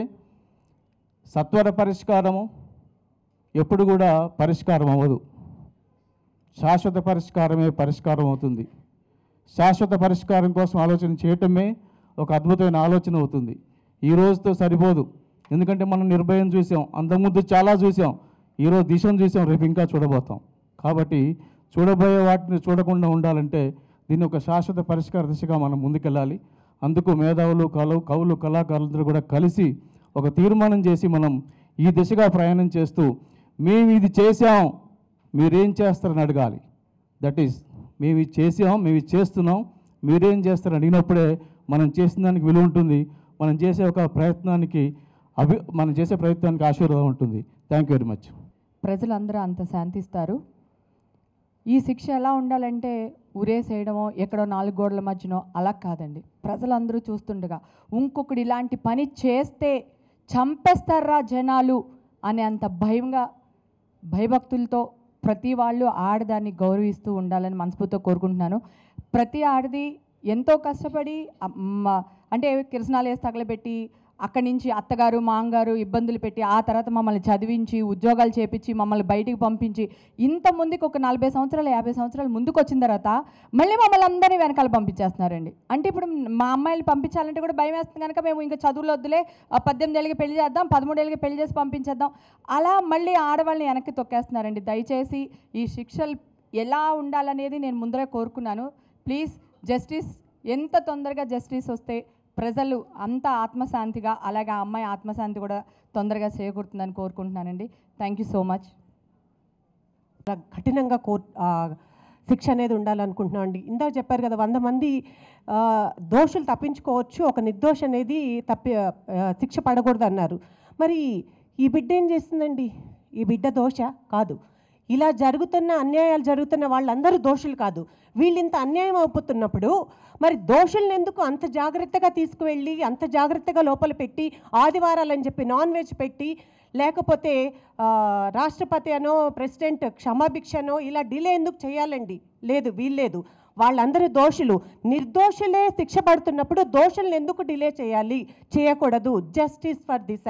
[SPEAKER 6] సత్వర పరిష్కారము ఎప్పుడు కూడా పరిష్కారం అవ్వదు శాశ్వత పరిష్కారమే పరిష్కారం అవుతుంది శాశ్వత పరిష్కారం కోసం ఆలోచన చేయటమే ఒక అద్భుతమైన ఆలోచన అవుతుంది ఈ రోజుతో సరిపోదు ఎందుకంటే మనం నిర్భయం చూసాం అంతకుముందు చాలా చూసాం ఈరోజు దిశను చూసాం రేపు ఇంకా చూడబోతాం కాబట్టి చూడబోయే వాటిని చూడకుండా ఉండాలంటే దీన్ని ఒక శాశ్వత పరిష్కార దిశగా మనం ముందుకెళ్ళాలి అందుకు మేధావులు కలు కవులు కళాకారులందరూ కూడా కలిసి ఒక తీర్మానం చేసి మనం ఈ దిశగా ప్రయాణం చేస్తూ మేము ఇది చేసాం మీరేం చేస్తారని అడగాలి దట్ ఈస్ మేము ఇది చేసాం మేము ఇది చేస్తున్నాం మీరేం చేస్తారని అడిగినప్పుడే మనం చేసిన దానికి విలువ ఉంటుంది మనం చేసే ఒక ప్రయత్నానికి అభి మనం చేసే ప్రయత్నానికి ఆశీర్వాదం ఉంటుంది థ్యాంక్ యూ వెరీ మచ్
[SPEAKER 12] ప్రజలందరూ అంత శాంతిస్తారు ఈ శిక్ష ఎలా ఉండాలంటే ఉరేసేయడమో ఎక్కడో నాలుగు గోడల మధ్యనో అలా కాదండి ప్రజలందరూ చూస్తుండగా ఇంకొకడు ఇలాంటి పని చేస్తే చంపేస్తారా జనాలు అనే అంత భయంగా భయభక్తులతో ప్రతి వాళ్ళు ఆడదాన్ని గౌరవిస్తూ ఉండాలని మనస్ఫూర్తితో కోరుకుంటున్నాను ప్రతి ఆడది ఎంతో కష్టపడి అమ్మ అంటే కిరసనాలు వేసి తగలబెట్టి అక్కడి నుంచి అత్తగారు మాంగారు ఇబ్బందులు పెట్టి ఆ తర్వాత మమ్మల్ని చదివించి ఉద్యోగాలు చేపించి మమ్మల్ని బయటికి పంపించి ఇంత ముందుకు ఒక నలభై సంవత్సరాలు యాభై సంవత్సరాలు ముందుకు వచ్చిన తర్వాత మళ్ళీ మమ్మల్ని అందరినీ వెనకాల పంపించేస్తున్నారండి అంటే ఇప్పుడు మా అమ్మాయిలు పంపించాలంటే కూడా భయం వేస్తుంది కనుక మేము ఇంకా చదువులు వద్దులే ఆ పద్దెనిమిది ఏళ్ళకి పెళ్లి చేద్దాం పదమూడేళ్ళకి పెళ్లి చేసి పంపించేద్దాం అలా మళ్ళీ ఆడవాళ్ళని వెనక్కి తొక్కేస్తున్నారండి దయచేసి ఈ శిక్షలు ఎలా ఉండాలనేది నేను ముందరే కోరుకున్నాను ప్లీజ్ జస్టిస్ ఎంత తొందరగా జస్టిస్ వస్తే ప్రజలు అంత ఆత్మశాంతిగా అలాగే ఆ అమ్మాయి ఆత్మశాంతి కూడా తొందరగా చేకూరుతుందని కోరుకుంటున్నానండి థ్యాంక్ యూ సో మచ్
[SPEAKER 13] చాలా కఠినంగా కోర్ ఆ, శిక్ష అనేది ఉండాలనుకుంటున్నాం అండి ఇందాక చెప్పారు కదా వంద మంది ఆ, దోషులు తప్పించుకోవచ్చు ఒక నిర్దోష అనేది తప్పి ఆ, శిక్ష పడకూడదు అన్నారు మరి ఈ బిడ్డ ఏం చేస్తుందండి ఈ బిడ్డ దోష కాదు ఇలా జరుగుతున్న అన్యాయాలు జరుగుతున్న వాళ్ళందరూ దోషులు కాదు వీళ్ళు ఇంత అన్యాయం అవుతున్నప్పుడు మరి దోషుల్ని ఎందుకు అంత జాగ్రత్తగా తీసుకువెళ్ళి అంత జాగ్రత్తగా లోపల పెట్టి ఆదివారాలని చెప్పి నాన్ వెజ్ పెట్టి లేకపోతే ఆ, రాష్ట్రపతి అనో ప్రెసిడెంట్ క్షమాభిక్షనో ఇలా డిలే ఎందుకు చేయాలండి లేదు వీల్లేదు వాళ్ళందరూ దోషులు నిర్దోషులే శిక్ష పడుతున్నప్పుడు దోషులను ఎందుకు డిలే చేయాలి చేయకూడదు జస్టిస్ ఫర్ దిశ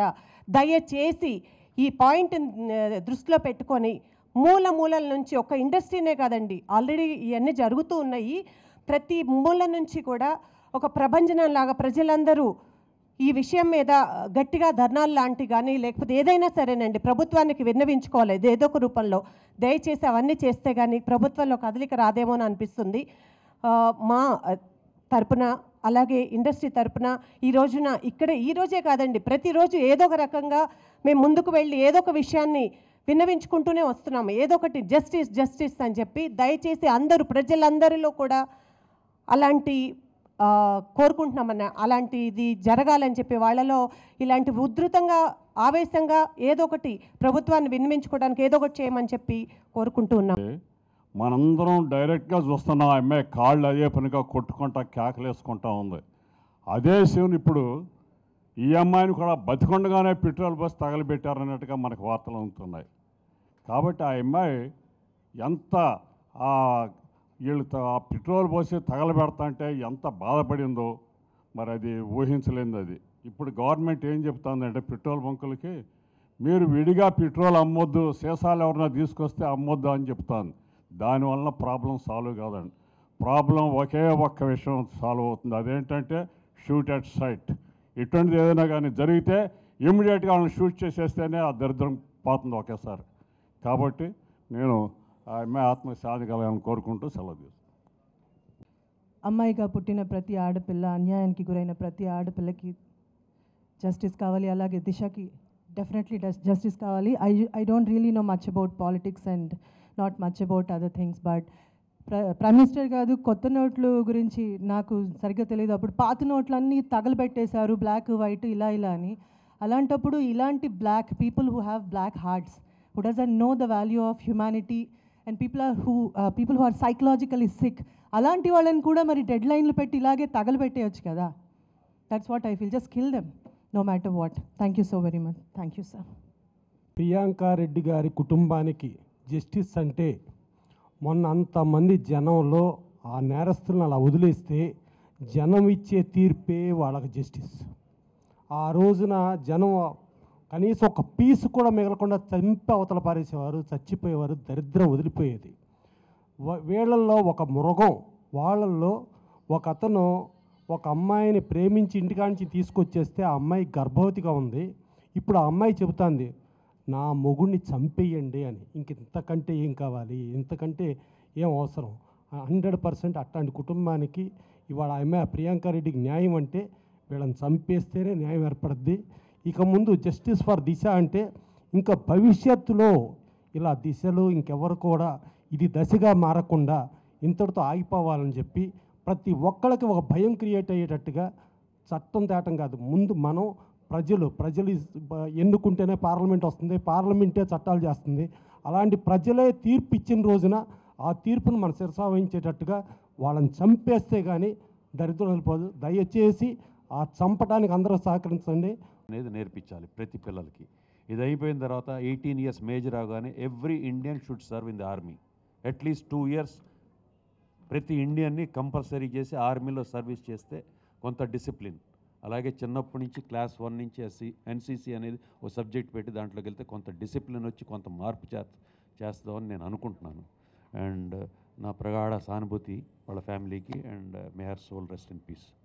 [SPEAKER 13] దయచేసి ఈ పాయింట్ దృష్టిలో పెట్టుకొని మూల మూలల నుంచి ఒక ఇండస్ట్రీనే కాదండి ఆల్రెడీ ఇవన్నీ జరుగుతూ ఉన్నాయి ప్రతి మూల నుంచి కూడా ఒక ప్రభంజనం లాగా ప్రజలందరూ ఈ విషయం మీద గట్టిగా ధర్నాలు లాంటి కానీ లేకపోతే ఏదైనా సరేనండి ప్రభుత్వానికి విన్నవించుకోవాలి ఇది ఏదో ఒక రూపంలో దయచేసి అవన్నీ చేస్తే కానీ ప్రభుత్వంలో కదలిక రాదేమో అని అనిపిస్తుంది ఆ, మా ఆ, తరపున అలాగే ఇండస్ట్రీ తరపున ఈ రోజున ఇక్కడ ఈ రోజే కాదండి ప్రతిరోజు ఏదో ఒక రకంగా మేము ముందుకు వెళ్ళి ఏదో ఒక విషయాన్ని విన్నవించుకుంటూనే వస్తున్నాము ఏదో ఒకటి జస్టిస్ జస్టిస్ అని చెప్పి దయచేసి అందరూ ప్రజలందరిలో కూడా అలాంటి ఆ, కోరుకుంటున్నామన్న అలాంటిది జరగాలని చెప్పి వాళ్ళలో ఇలాంటి ఉధృతంగా ఆవేశంగా ఏదో ఒకటి ప్రభుత్వాన్ని విన్నవించుకోవడానికి ఏదో ఒకటి చేయమని చెప్పి కోరుకుంటూ ఉన్నాం
[SPEAKER 8] మనందరం డైరెక్ట్గా చూస్తున్నాం ఆ అమ్మాయి కాళ్ళు అదే పనిగా కొట్టుకుంటా కేకలేసుకుంటా ఉంది అదే శివుని ఇప్పుడు ఈ అమ్మాయిని కూడా బతికొండగానే పెట్రోల్ బస్ తగలబెట్టారన్నట్టుగా మనకు వార్తలు అందుతున్నాయి కాబట్టి ఆ అమ్మాయి ఎంత ఆ వీళ్ళు త- ఆ పెట్రోల్ పోసి తగలబెడతా అంటే ఎంత బాధపడిందో మరి అది ఊహించలేనిది అది ఇప్పుడు గవర్నమెంట్ ఏం చెప్తుందంటే పెట్రోల్ బంకులకి మీరు విడిగా పెట్రోల్ అమ్మొద్దు సీసాలు ఎవరైనా తీసుకొస్తే అమ్మొద్దు అని చెప్తాను దానివల్ల ప్రాబ్లం సాల్వ్ కాదండి ప్రాబ్లం ఒకే ఒక్క విషయం సాల్వ్ అవుతుంది అదేంటంటే షూట్ అట్ సైట్ ఇటువంటిది ఏదైనా కానీ జరిగితే ఇమ్మీడియట్గా వాళ్ళని షూట్ చేసేస్తేనే ఆ దరిద్రం పోతుంది ఒకేసారి కాబట్టి నేను ఆ అమ్మాయి ఆత్మ శాంతి కలగాలని కోరుకుంటూ సెలవు తీసుకుంటాను
[SPEAKER 14] అమ్మాయిగా పుట్టిన ప్రతి ఆడపిల్ల అన్యాయానికి గురైన ప్రతి ఆడపిల్లకి జస్టిస్ కావాలి అలాగే దిశకి డెఫినెట్లీ జస్టిస్ కావాలి I I don't really know much about politics and not much about other things but prime minister కాదు కొత్త నోట్లు గురించి నాకు సరిగ్గా తెలియదు అప్పుడు పాత నోట్లన్నీ తగలబెట్టేశారు బ్లాక్ వైట్ ఇలా ఇలా అని అలాంటప్పుడు ఇలాంటి black people who have black hearts who doesn't know the value of humanity and people are who people who are psychologically sick అలాంటి వాళ్ళని కూడా మరి డెడ్ లైన్లు పెట్టి ఇలాగే తగలబెట్టేయచ్చు కదా that's what I feel just kill them no matter what thank you so very much thank you sir
[SPEAKER 15] Priyanka Reddy గారి కుటుంబానికి జస్టిస్ అంటే మొన్న అంతమంది జనంలో ఆ నేరస్తులను అలా వదిలేస్తే జనం ఇచ్చే తీర్పే వాళ్ళకి జస్టిస్ ఆ రోజున జనం కనీసం ఒక పీసు కూడా మిగలకుండా చంపి అవతల పారేసేవారు చచ్చిపోయేవారు దరిద్రం వదిలిపోయేది వ- వీళ్ళల్లో ఒక మృగం వాళ్ళల్లో ఒక అతను ఒక అమ్మాయిని ప్రేమించి ఇంటికాంచి తీసుకొచ్చేస్తే ఆ అమ్మాయి గర్భవతిగా ఉంది ఇప్పుడు ఆ అమ్మాయి చెబుతాంది నా మొగుడిని చంపేయండి అని ఇంక ఇంతకంటే ఏం కావాలి ఇంతకంటే ఏం అవసరం హండ్రెడ్ పర్సెంట్ అట్లాంటి కుటుంబానికి ఇవాళ ఆ అమ్మాయి ప్రియాంక రెడ్డికి న్యాయం అంటే వీళ్ళని చంపేస్తేనే న్యాయం ఏర్పడుద్ది ఇక ముందు జస్టిస్ ఫర్ దిశ అంటే ఇంకా భవిష్యత్తులో ఇలా దిశలు ఇంకెవరు కూడా ఇది దశగా మారకుండా ఇంతటితో ఆగిపోవాలని చెప్పి ప్రతి ఒక్కళ్ళకి ఒక భయం క్రియేట్ అయ్యేటట్టుగా చట్టం తేటం కాదు ముందు మనం ప్రజలు ప్రజలు ఇస్- బ- ఎన్నుకుంటేనే పార్లమెంట్ వస్తుంది పార్లమెంటే చట్టాలు చేస్తుంది అలాంటి ప్రజలే తీర్పు ఇచ్చిన రోజున ఆ తీర్పును మన శిరసావహించేటట్టుగా వాళ్ళని చంపేస్తే కానీ దరిద్రం వెళ్ళిపోదు దయచేసి ఆ చంపడానికి అందరూ సహకరించండి
[SPEAKER 16] అనేది నేర్పించాలి ప్రతి పిల్లలకి ఇది అయిపోయిన తర్వాత ఎయిటీన్ ఇయర్స్ మేజర్ అవగానే every Indian should serve in the army at least two years ప్రతి ఇండియన్ని కంపల్సరీ చేసి ఆర్మీలో సర్వీస్ చేస్తే కొంత డిసిప్లిన్ అలాగే చిన్నప్పటి నుంచి క్లాస్ వన్ నుంచి ఎస్సీ ఎన్సీసీ అనేది ఒక సబ్జెక్ట్ పెట్టి దాంట్లోకి వెళ్తే కొంత డిసిప్లిన్ వచ్చి కొంత మార్పు చే చేస్తామని నేను అనుకుంటున్నాను అండ్ నా ప్రగాఢ సానుభూతి వాళ్ళ ఫ్యామిలీకి and may her soul rest in piece